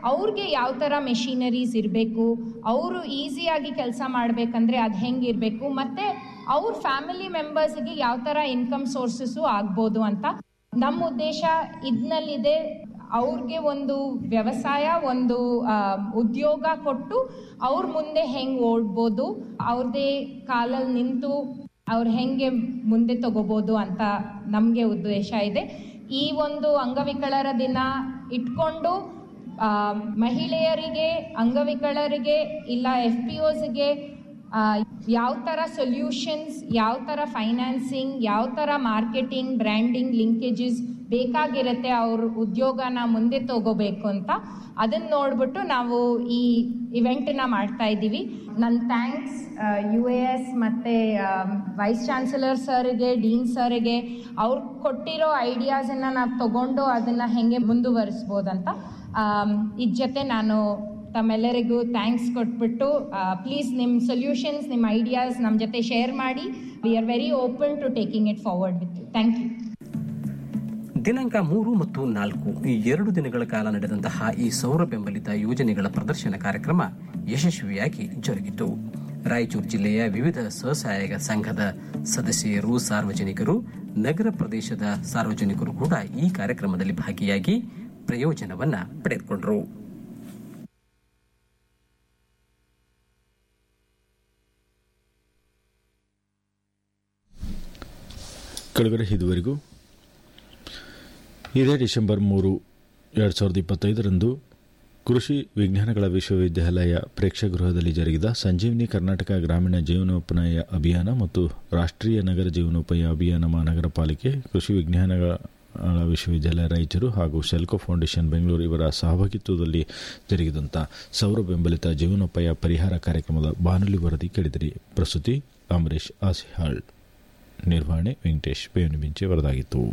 ಅವ್ರಿಗೆ ಯಾವ ಥರ ಮೆಷಿನರೀಸ್ ಇರಬೇಕು ಅವರು ಈಸಿಯಾಗಿ ಕೆಲಸ ಮಾಡಬೇಕಂದ್ರೆ ಅದು ಹೆಂಗಿರಬೇಕು ಮತ್ತು ಅವ್ರ ಫ್ಯಾಮಿಲಿ ಮೆಂಬರ್ಸ್ಗೆ ಯಾವ ಥರ ಇನ್ಕಮ್ ಸೋರ್ಸಸ್ಸು ಆಗ್ಬೋದು ಅಂತ ನಮ್ಮ ಉದ್ದೇಶ ಇದನ್ನಲ್ಲಿದೆ ಅವ್ರಿಗೆ ಒಂದು ವ್ಯವಸಾಯ ಒಂದು ಆ, ಉದ್ಯೋಗ ಕೊಟ್ಟು ಅವ್ರ ಮುಂದೆ ಹೆಂಗೆ ಓಡ್ಬೋದು ಅವ್ರದ್ದೇ ಕಾಲಲ್ಲಿ ನಿಂತು ಅವ್ರು ಹೆಂಗೆ ಮುಂದೆ ತಗೋಬೋದು ಅಂತ ನಮಗೆ ಉದ್ದೇಶ ಇದೆ ಈ ಒಂದು ಅಂಗವಿಕಲರ ದಿನ ಇಟ್ಕೊಂಡು ಆ, ಮಹಿಳೆಯರಿಗೆ ಅಂಗವಿಕಲರಿಗೆ ಇಲ್ಲ ಎಫ್ ಪಿ ಒಸ್ಗೆ ಯಾವ ಥರ ಸೊಲ್ಯೂಷನ್ಸ್ ಯಾವ ಥರ ಫೈನಾನ್ಸಿಂಗ್ ಯಾವ ಥರ ಮಾರ್ಕೆಟಿಂಗ್ ಬ್ರ್ಯಾಂಡಿಂಗ್ ಲಿಂಕೇಜಸ್ ಬೇಕಾಗಿರುತ್ತೆ ಅವ್ರ ಉದ್ಯೋಗನ ಮುಂದೆ ತಗೋಬೇಕು ಅಂತ ಅದನ್ನು ನೋಡ್ಬಿಟ್ಟು ನಾವು ಈ ಇವೆಂಟನ್ನ ಮಾಡ್ತಾ ಇದ್ದೀವಿ ನನ್ನ ಥ್ಯಾಂಕ್ಸ್ ಯು ಎ ಎಸ್ ಮತ್ತು ವೈಸ್ ಚಾನ್ಸಲರ್ ಸರ್ಗೆ ಡೀನ್ ಸರ್ಗೆ ಅವ್ರು ಕೊಟ್ಟಿರೋ ಐಡಿಯಾಸನ್ನು ನಾವು ತಗೊಂಡು ಅದನ್ನು ಹೆಂಗೆ ಮುಂದುವರಿಸ್ಬೋದಂತ ಇದ್ರ ಜೊತೆ ನಾನು ತಮ್ಮೆಲ್ಲರಿಗೂ ಥ್ಯಾಂಕ್ಸ್ ಕೊಟ್ಬಿಟ್ಟು ಪ್ಲೀಸ್ ನಿಮ್ಮ ಸೊಲ್ಯೂಷನ್ಸ್ ನಿಮ್ಮ ಐಡಿಯಾಸ್ ನಮ್ಮ ಜೊತೆ ಶೇರ್ ಮಾಡಿ we are very open to taking it forward with you thank you ದಿನಾಂಕ ಮೂರು ಮತ್ತು ನಾಲ್ಕು ಈ ಎರಡು ದಿನಗಳ ಕಾಲ ನಡೆದಂತಹ ಈ ಸೌರ ಬೆಂಬಲಿತ ಯೋಜನೆಗಳ ಪ್ರದರ್ಶನ ಕಾರ್ಯಕ್ರಮ ಯಶಸ್ವಿಯಾಗಿ ಜರುಗಿತು ರಾಯಚೂರು ಜಿಲ್ಲೆಯ ವಿವಿಧ ಸ್ವಸಹಾಯ ಸಂಘದ ಸದಸ್ಯರು ಸಾರ್ವಜನಿಕರು ನಗರ ಪ್ರದೇಶದ ಸಾರ್ವಜನಿಕರು ಕೂಡ ಈ ಕಾರ್ಯಕ್ರಮದಲ್ಲಿ ಭಾಗಿಯಾಗಿ ಪ್ರಯೋಜನವನ್ನ ಪಡೆದುಕೊಂಡರು ಕೆಳಗಡೆ ಇದುವರೆಗೂ ಇದೇ ಡಿಸೆಂಬರ್ ಮೂರು ಎರಡು ಸಾವಿರದ ಇಪ್ಪತ್ತೈದರಂದು ಕೃಷಿ ವಿಜ್ಞಾನಗಳ ವಿಶ್ವವಿದ್ಯಾಲಯ ಪ್ರೇಕ್ಷಾಗೃಹದಲ್ಲಿ ಜರುಗಿದ ಸಂಜೀವಿನಿ ಕರ್ನಾಟಕ ಗ್ರಾಮೀಣ ಜೀವನೋಪನಯ ಅಭಿಯಾನ ಮತ್ತು ರಾಷ್ಟ್ರೀಯ ನಗರ ಜೀವನೋಪಾಯ ಅಭಿಯಾನ ಮಹಾನಗರ ಪಾಲಿಕೆ ಕೃಷಿ ವಿಜ್ಞಾನಗಳ ವಿಶ್ವವಿದ್ಯಾಲಯ ರಾಯಚೂರು ಹಾಗೂ ಸೆಲ್ಕೋ ಫೌಂಡೇಶನ್ ಬೆಂಗಳೂರು ಇವರ ಸಹಭಾಗಿತ್ವದಲ್ಲಿ ಜರುಗಿದಂಥ ಸೌರ ಬೆಂಬಲಿತ ಜೀವನೋಪಾಯ ಪರಿಹಾರ ಕಾರ್ಯಕ್ರಮದ ಬಾನುಲಿ ವರದಿ ಕೇಳಿದಿರಿ ಪ್ರಸ್ತುತಿ ಅಮರೇಶ್ ಆಸಿಹಾಳ್ ನಿರ್ವಹಣೆ ವೆಂಕಟೇಶ್ ಬೇವನಿಬಿಂಚೆ ವರದಾಗಿತ್ತು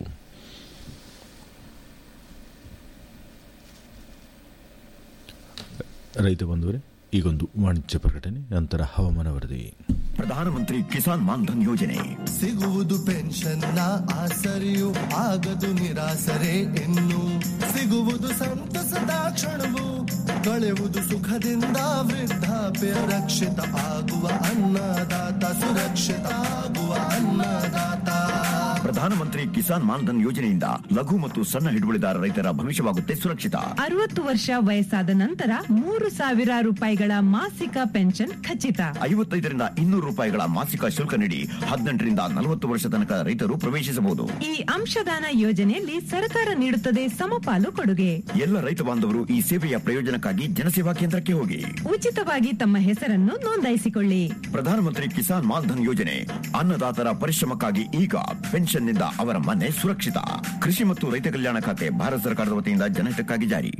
ರೈತ ಬಂಧುವರೆ ಈಗೊಂದು ವಾಣಿಜ್ಯ ಪ್ರಕಟಣೆ ನಂತರ ಹವಾಮಾನ ವರದಿ ಪ್ರಧಾನಮಂತ್ರಿ ಕಿಸಾನ್ ಮಾನ್ಧನ್ ಯೋಜನೆ ಸಿಗುವುದು ಪೆನ್ಷನ್ನ ಆಸರೆಯು ಆಗದು ನಿರಾಸರೆ ಇನ್ನು ಸಿಗುವುದು ಸಂತಸದ ಕ್ಷಣವು ಕಳೆಯುವುದು ಸುಖದಿಂದ ವೃದ್ಧಾಪ್ಯ ರಕ್ಷಿತ ಆಗುವ ಅನ್ನದಾತ ಸುರಕ್ಷಿತ ಆಗುವ ಅನ್ನದಾತ ಪ್ರಧಾನಮಂತ್ರಿ ಕಿಸಾನ್ ಮಾನ್ಧನ್ ಯೋಜನೆಯಿಂದ ಲಘು ಮತ್ತು ಸಣ್ಣ ಹಿಡುವಳಿದಾರ ರೈತರ ಭವಿಷ್ಯವಾಗುತ್ತೆ ಸುರಕ್ಷಿತ ಅರವತ್ತು ವರ್ಷ ವಯಸ್ಸಾದ ನಂತರ ಮೂರು ಸಾವಿರ ರೂಪಾಯಿಗಳ ಮಾಸಿಕ ಪೆನ್ಷನ್ ಖಚಿತ ಐವತ್ತೈದರಿಂದ ಇನ್ನೂರು ರೂಪಾಯಿಗಳ ಮಾಸಿಕ ಶುಲ್ಕ ನೀಡಿ ಹದಿನೆಂಟರಿಂದ ನಲವತ್ತು ವರ್ಷ ತನಕ ರೈತರು ಪ್ರವೇಶಿಸಬಹುದು ಈ ಅಂಶದಾನ ಯೋಜನೆಯಲ್ಲಿ ಸರ್ಕಾರ ನೀಡುತ್ತದೆ ಸಮಪಾಲು ಕೊಡುಗೆ ಎಲ್ಲ ರೈತ ಬಾಂಧವರು ಈ ಸೇವೆಯ ಪ್ರಯೋಜನಕ್ಕಾಗಿ ಜನಸೇವಾ ಕೇಂದ್ರಕ್ಕೆ ಹೋಗಿ ಉಚಿತವಾಗಿ ತಮ್ಮ ಹೆಸರನ್ನು ನೋಂದಾಯಿಸಿಕೊಳ್ಳಿ ಪ್ರಧಾನಮಂತ್ರಿ ಕಿಸಾನ್ ಮಾನ್ಧನ್ ಯೋಜನೆ ಅನ್ನದಾತರ ಪರಿಶ್ರಮಕ್ಕಾಗಿ ಈಗ ಪೆನ್ಷನ್ನಿಂದ ಅವರ ಮನೆ ಸುರಕ್ಷಿತ ಕೃಷಿ ಮತ್ತು ರೈತ ಕಲ್ಯಾಣ ಖಾತೆ ಭಾರತ ಸರ್ಕಾರದ ವತಿಯಿಂದ ಜನಹಿತಕ್ಕಾಗಿ ಜಾರಿ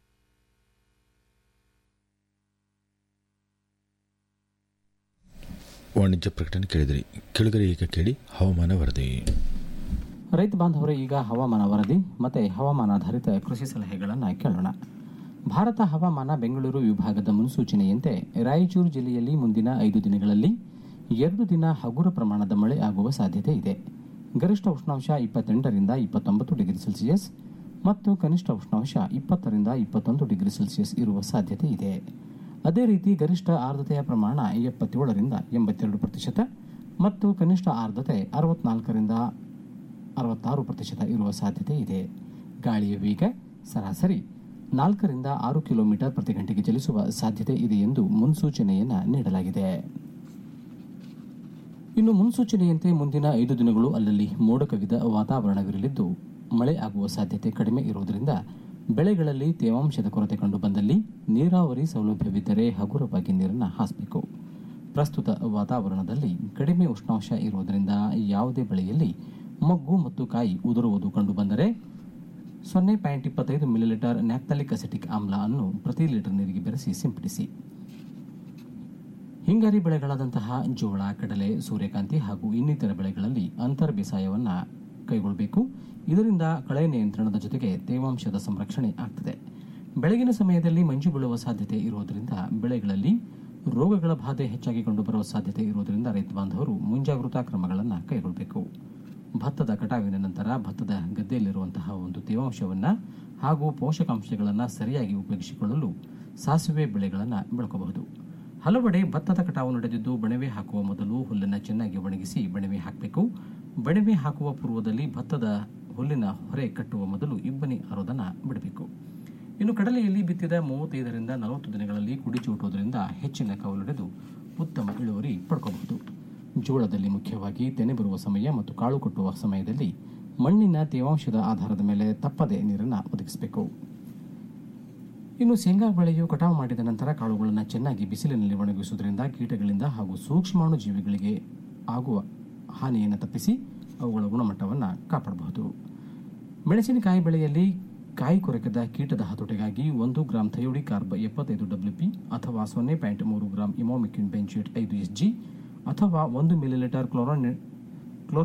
ವಾಣಿಜ್ಯ ಪ್ರಕಟಣೆ ಕೇಳಿದಿರಿ ಕೆಳಗಡೆ ಈಗ ಕೇಳಿ ಹವಾಮಾನ ವರದಿ ರೈತ ಬಾಂಧವರೇ ಈಗ ಹವಾಮಾನ ವರದಿ ಮತ್ತು ಹವಾಮಾನಾಧಾರಿತ ಕೃಷಿ ಸಲಹೆಗಳನ್ನು ಕೇಳೋಣ ಭಾರತ ಹವಾಮಾನ ಬೆಂಗಳೂರು ವಿಭಾಗದ ಮುನ್ಸೂಚನೆಯಂತೆ ರಾಯಚೂರು ಜಿಲ್ಲೆಯಲ್ಲಿ ಮುಂದಿನ ಐದು ದಿನಗಳಲ್ಲಿ ಎರಡು ದಿನ ಹಗುರ ಪ್ರಮಾಣದ ಮಳೆ ಆಗುವ ಸಾಧ್ಯತೆ ಇದೆ ಗರಿಷ್ಠ ಉಷ್ಣಾಂಶ ಇಪ್ಪತ್ತೆಂಟರಿಂದ ಇಪ್ಪತ್ತೊಂಬತ್ತು ಡಿಗ್ರಿ ಸೆಲ್ಸಿಯಸ್ ಮತ್ತು ಕನಿಷ್ಠ ಉಷ್ಣಾಂಶ ಇಪ್ಪತ್ತರಿಂದ ಇಪ್ಪತ್ತೊಂದು ಡಿಗ್ರಿ ಸೆಲ್ಸಿಯಸ್ ಇರುವ ಸಾಧ್ಯತೆ ಇದೆ ಅದೇ ರೀತಿ ಗರಿಷ್ಠ ಆರ್ದ್ರತೆಯ ಪ್ರಮಾಣ ಎಪ್ಪತ್ತೇಳರಿಂದ ಎಂಬತ್ತೆರಡು ಪ್ರತಿಶತ ಮತ್ತು ಕನಿಷ್ಠ ಆರ್ದ್ರತೆ ಅರವತ್ನಾಲ್ಕರಿಂದ ಅರವತ್ತಾರು ಪ್ರತಿಶತ ಇರುವ ಸಾಧ್ಯತೆ ಇದೆ ಗಾಳಿಯ ವೇಗ ಸರಾಸರಿ ನಾಲ್ಕರಿಂದ ಆರು ಕಿಲೋಮೀಟರ್ ಪ್ರತಿ ಗಂಟೆಗೆ ಚಲಿಸುವ ಸಾಧ್ಯತೆ ಇದೆ ಎಂದು ಮುನ್ಸೂಚನೆಯನ್ನು ನೀಡಲಾಗಿದೆ ಇನ್ನು ಮುನ್ಸೂಚನೆಯಂತೆ ಮುಂದಿನ ಐದು ದಿನಗಳು ಅಲ್ಲಲ್ಲಿ ಮೋಡ ಕವಿದ ವಾತಾವರಣವಿರಲಿದ್ದು ಮಳೆ ಆಗುವ ಸಾಧ್ಯತೆ ಕಡಿಮೆ ಇರುವುದರಿಂದ ಬೆಳೆಗಳಲ್ಲಿ ತೇವಾಂಶದ ಕೊರತೆ ಕಂಡು ಬಂದಲ್ಲಿ ನೀರಾವರಿ ಸೌಲಭ್ಯವಿದ್ದರೆ ಹಗುರವಾಗಿ ನೀರನ್ನು ಹಾಸಬೇಕು ಪ್ರಸ್ತುತ ವಾತಾವರಣದಲ್ಲಿ ಕಡಿಮೆ ಉಷ್ಣಾಂಶ ಇರುವುದರಿಂದ ಯಾವುದೇ ಬೆಳೆಯಲ್ಲಿ ಮೊಗ್ಗು ಮತ್ತು ಕಾಯಿ ಉದುರುವುದು ಕಂಡುಬಂದರೆ ಸೊನ್ನೆ ಪಾಯಿಂಟ್ ಇಪ್ಪತ್ತೈದು ಮಿಲಿಲೀಟರ್ ನ್ಯಾಪ್ಥಲಿಕ್ ಅಸಿಟಿಕ್ ಆಮ್ಲ ಅನ್ನು ಪ್ರತಿ ಲೀಟರ್ ನೀರಿಗೆ ಬೆರೆಸಿ ಸಿಂಪಡಿಸಿ ಹಿಂಗಾರಿ ಬೆಳೆಗಳಾದಂತಹ ಜೋಳ ಕಡಲೆ ಸೂರ್ಯಕಾಂತಿ ಹಾಗೂ ಇನ್ನಿತರ ಬೆಳೆಗಳಲ್ಲಿ ಅಂತರ್ ಬೇಸಾಯವನ್ನು ಕೈಗೊಳ್ಳಬೇಕು ಇದರಿಂದ ಕಳೆ ನಿಯಂತ್ರಣದ ಜೊತೆಗೆ ತೇವಾಂಶದ ಸಂರಕ್ಷಣೆ ಆಗ್ತದೆ ಬೆಳಗಿನ ಸಮಯದಲ್ಲಿ ಮಂಜು ಬೀಳುವ ಸಾಧ್ಯತೆ ಇರುವುದರಿಂದ ಬೆಳೆಗಳಲ್ಲಿ ರೋಗಗಳ ಬಾಧೆ ಹೆಚ್ಚಾಗಿ ಕಂಡುಬರುವ ಸಾಧ್ಯತೆ ಇರುವುದರಿಂದ ರೈತ ಬಾಂಧವರು ಮುಂಜಾಗೃತಾ ಕ್ರಮಗಳನ್ನು ಕೈಗೊಳ್ಳಬೇಕು ಭತ್ತದ ಕಟಾವಿನ ನಂತರ ಭತ್ತದ ಗದ್ದೆಯಲ್ಲಿರುವಂತಹ ಒಂದು ತೇವಾಂಶವನ್ನು ಹಾಗೂ ಪೋಷಕಾಂಶಗಳನ್ನು ಸರಿಯಾಗಿ ಉಪಯೋಗಿಸಿಕೊಳ್ಳಲು ಸಾಸಿವೆ ಬೆಳೆಗಳನ್ನು ಬೆಳ್ಕೋಬಹುದು ಹಲವೆಡೆ ಭತ್ತದ ಕಟಾವು ನಡೆದಿದ್ದು ಬಣವೆ ಹಾಕುವ ಮೊದಲು ಹುಲ್ಲನ್ನು ಚೆನ್ನಾಗಿ ಒಣಗಿಸಿ ಬಣವೆ ಹಾಕಬೇಕು ಬಣವೆ ಹಾಕುವ ಪೂರ್ವದಲ್ಲಿ ಭತ್ತದ ಹುಲ್ಲಿನ ಹೊರೆ ಕಟ್ಟುವ ಮೊದಲು ಇಬ್ಬನಿ ಅರೋದನ್ನು ಬಿಡಬೇಕು ಇನ್ನು ಕಡಲೆಯಲ್ಲಿ ಬಿತ್ತಿದ ಮೂವತ್ತೈದರಿಂದ ನಲವತ್ತು ದಿನಗಳಲ್ಲಿ ಕುಡಿ ಚೂಟುವುದರಿಂದ ಹೆಚ್ಚಿನ ಕವಲೊಡೆದು ಉತ್ತಮ ಇಳುವರಿ ಪಡ್ಕೋಬಹುದು ಜೋಳದಲ್ಲಿ ಮುಖ್ಯವಾಗಿ ತೆನೆ ಬರುವ ಸಮಯ ಮತ್ತು ಕಾಳು ಕಟ್ಟುವ ಸಮಯದಲ್ಲಿ ಮಣ್ಣಿನ ತೇವಾಂಶದ ಆಧಾರದ ಮೇಲೆ ತಪ್ಪದೆ ನೀರನ್ನು ಒದಗಿಸಬೇಕು ಇನ್ನು ಶೇಂಗಾ ಬೆಳೆಯು ಕಟಾವು ಮಾಡಿದ ನಂತರ ಕಾಳುಗಳನ್ನು ಚೆನ್ನಾಗಿ ಬಿಸಿಲಿನಲ್ಲಿ ಒಣಗಿಸುವುದರಿಂದ ಕೀಟಗಳಿಂದ ಹಾಗೂ ಸೂಕ್ಷ್ಮಾಣು ಜೀವಿಗಳಿಗೆ ಆಗುವ ಹಾನಿಯನ್ನು ತಪ್ಪಿಸಿ ಅವುಗಳ ಗುಣಮಟ್ಟವನ್ನು ಕಾಪಾಡಬಹುದು ಮೆಣಸಿನಕಾಯಿ ಬೆಳೆಯಲ್ಲಿ ಕಾಯಿ ಕೊರಕದ ಕೀಟದ ಹತೋಟಿಗಾಗಿ ಒಂದು ಗ್ರಾಂ ಥಯೋಡಿ ಕಾರ್ಬ್ ಎಪ್ಪತ್ತೈದು ಡಬ್ಲ್ಯೂಪಿ ಅಥವಾ ಸೊನ್ನೆ ಪಾಯಿಂಟ್ ಮೂರು ಗ್ರಾಂ ಇಮೋಮಿಕ್ಯೂನ್ ಬೆಂಚೇಟ್ ಐದು ಎಸ್ ಜಿ ಅಥವಾ ಒಂದು ಮಿಲಿಲೀಟರ್ ಕ್ಲೋರಾನ್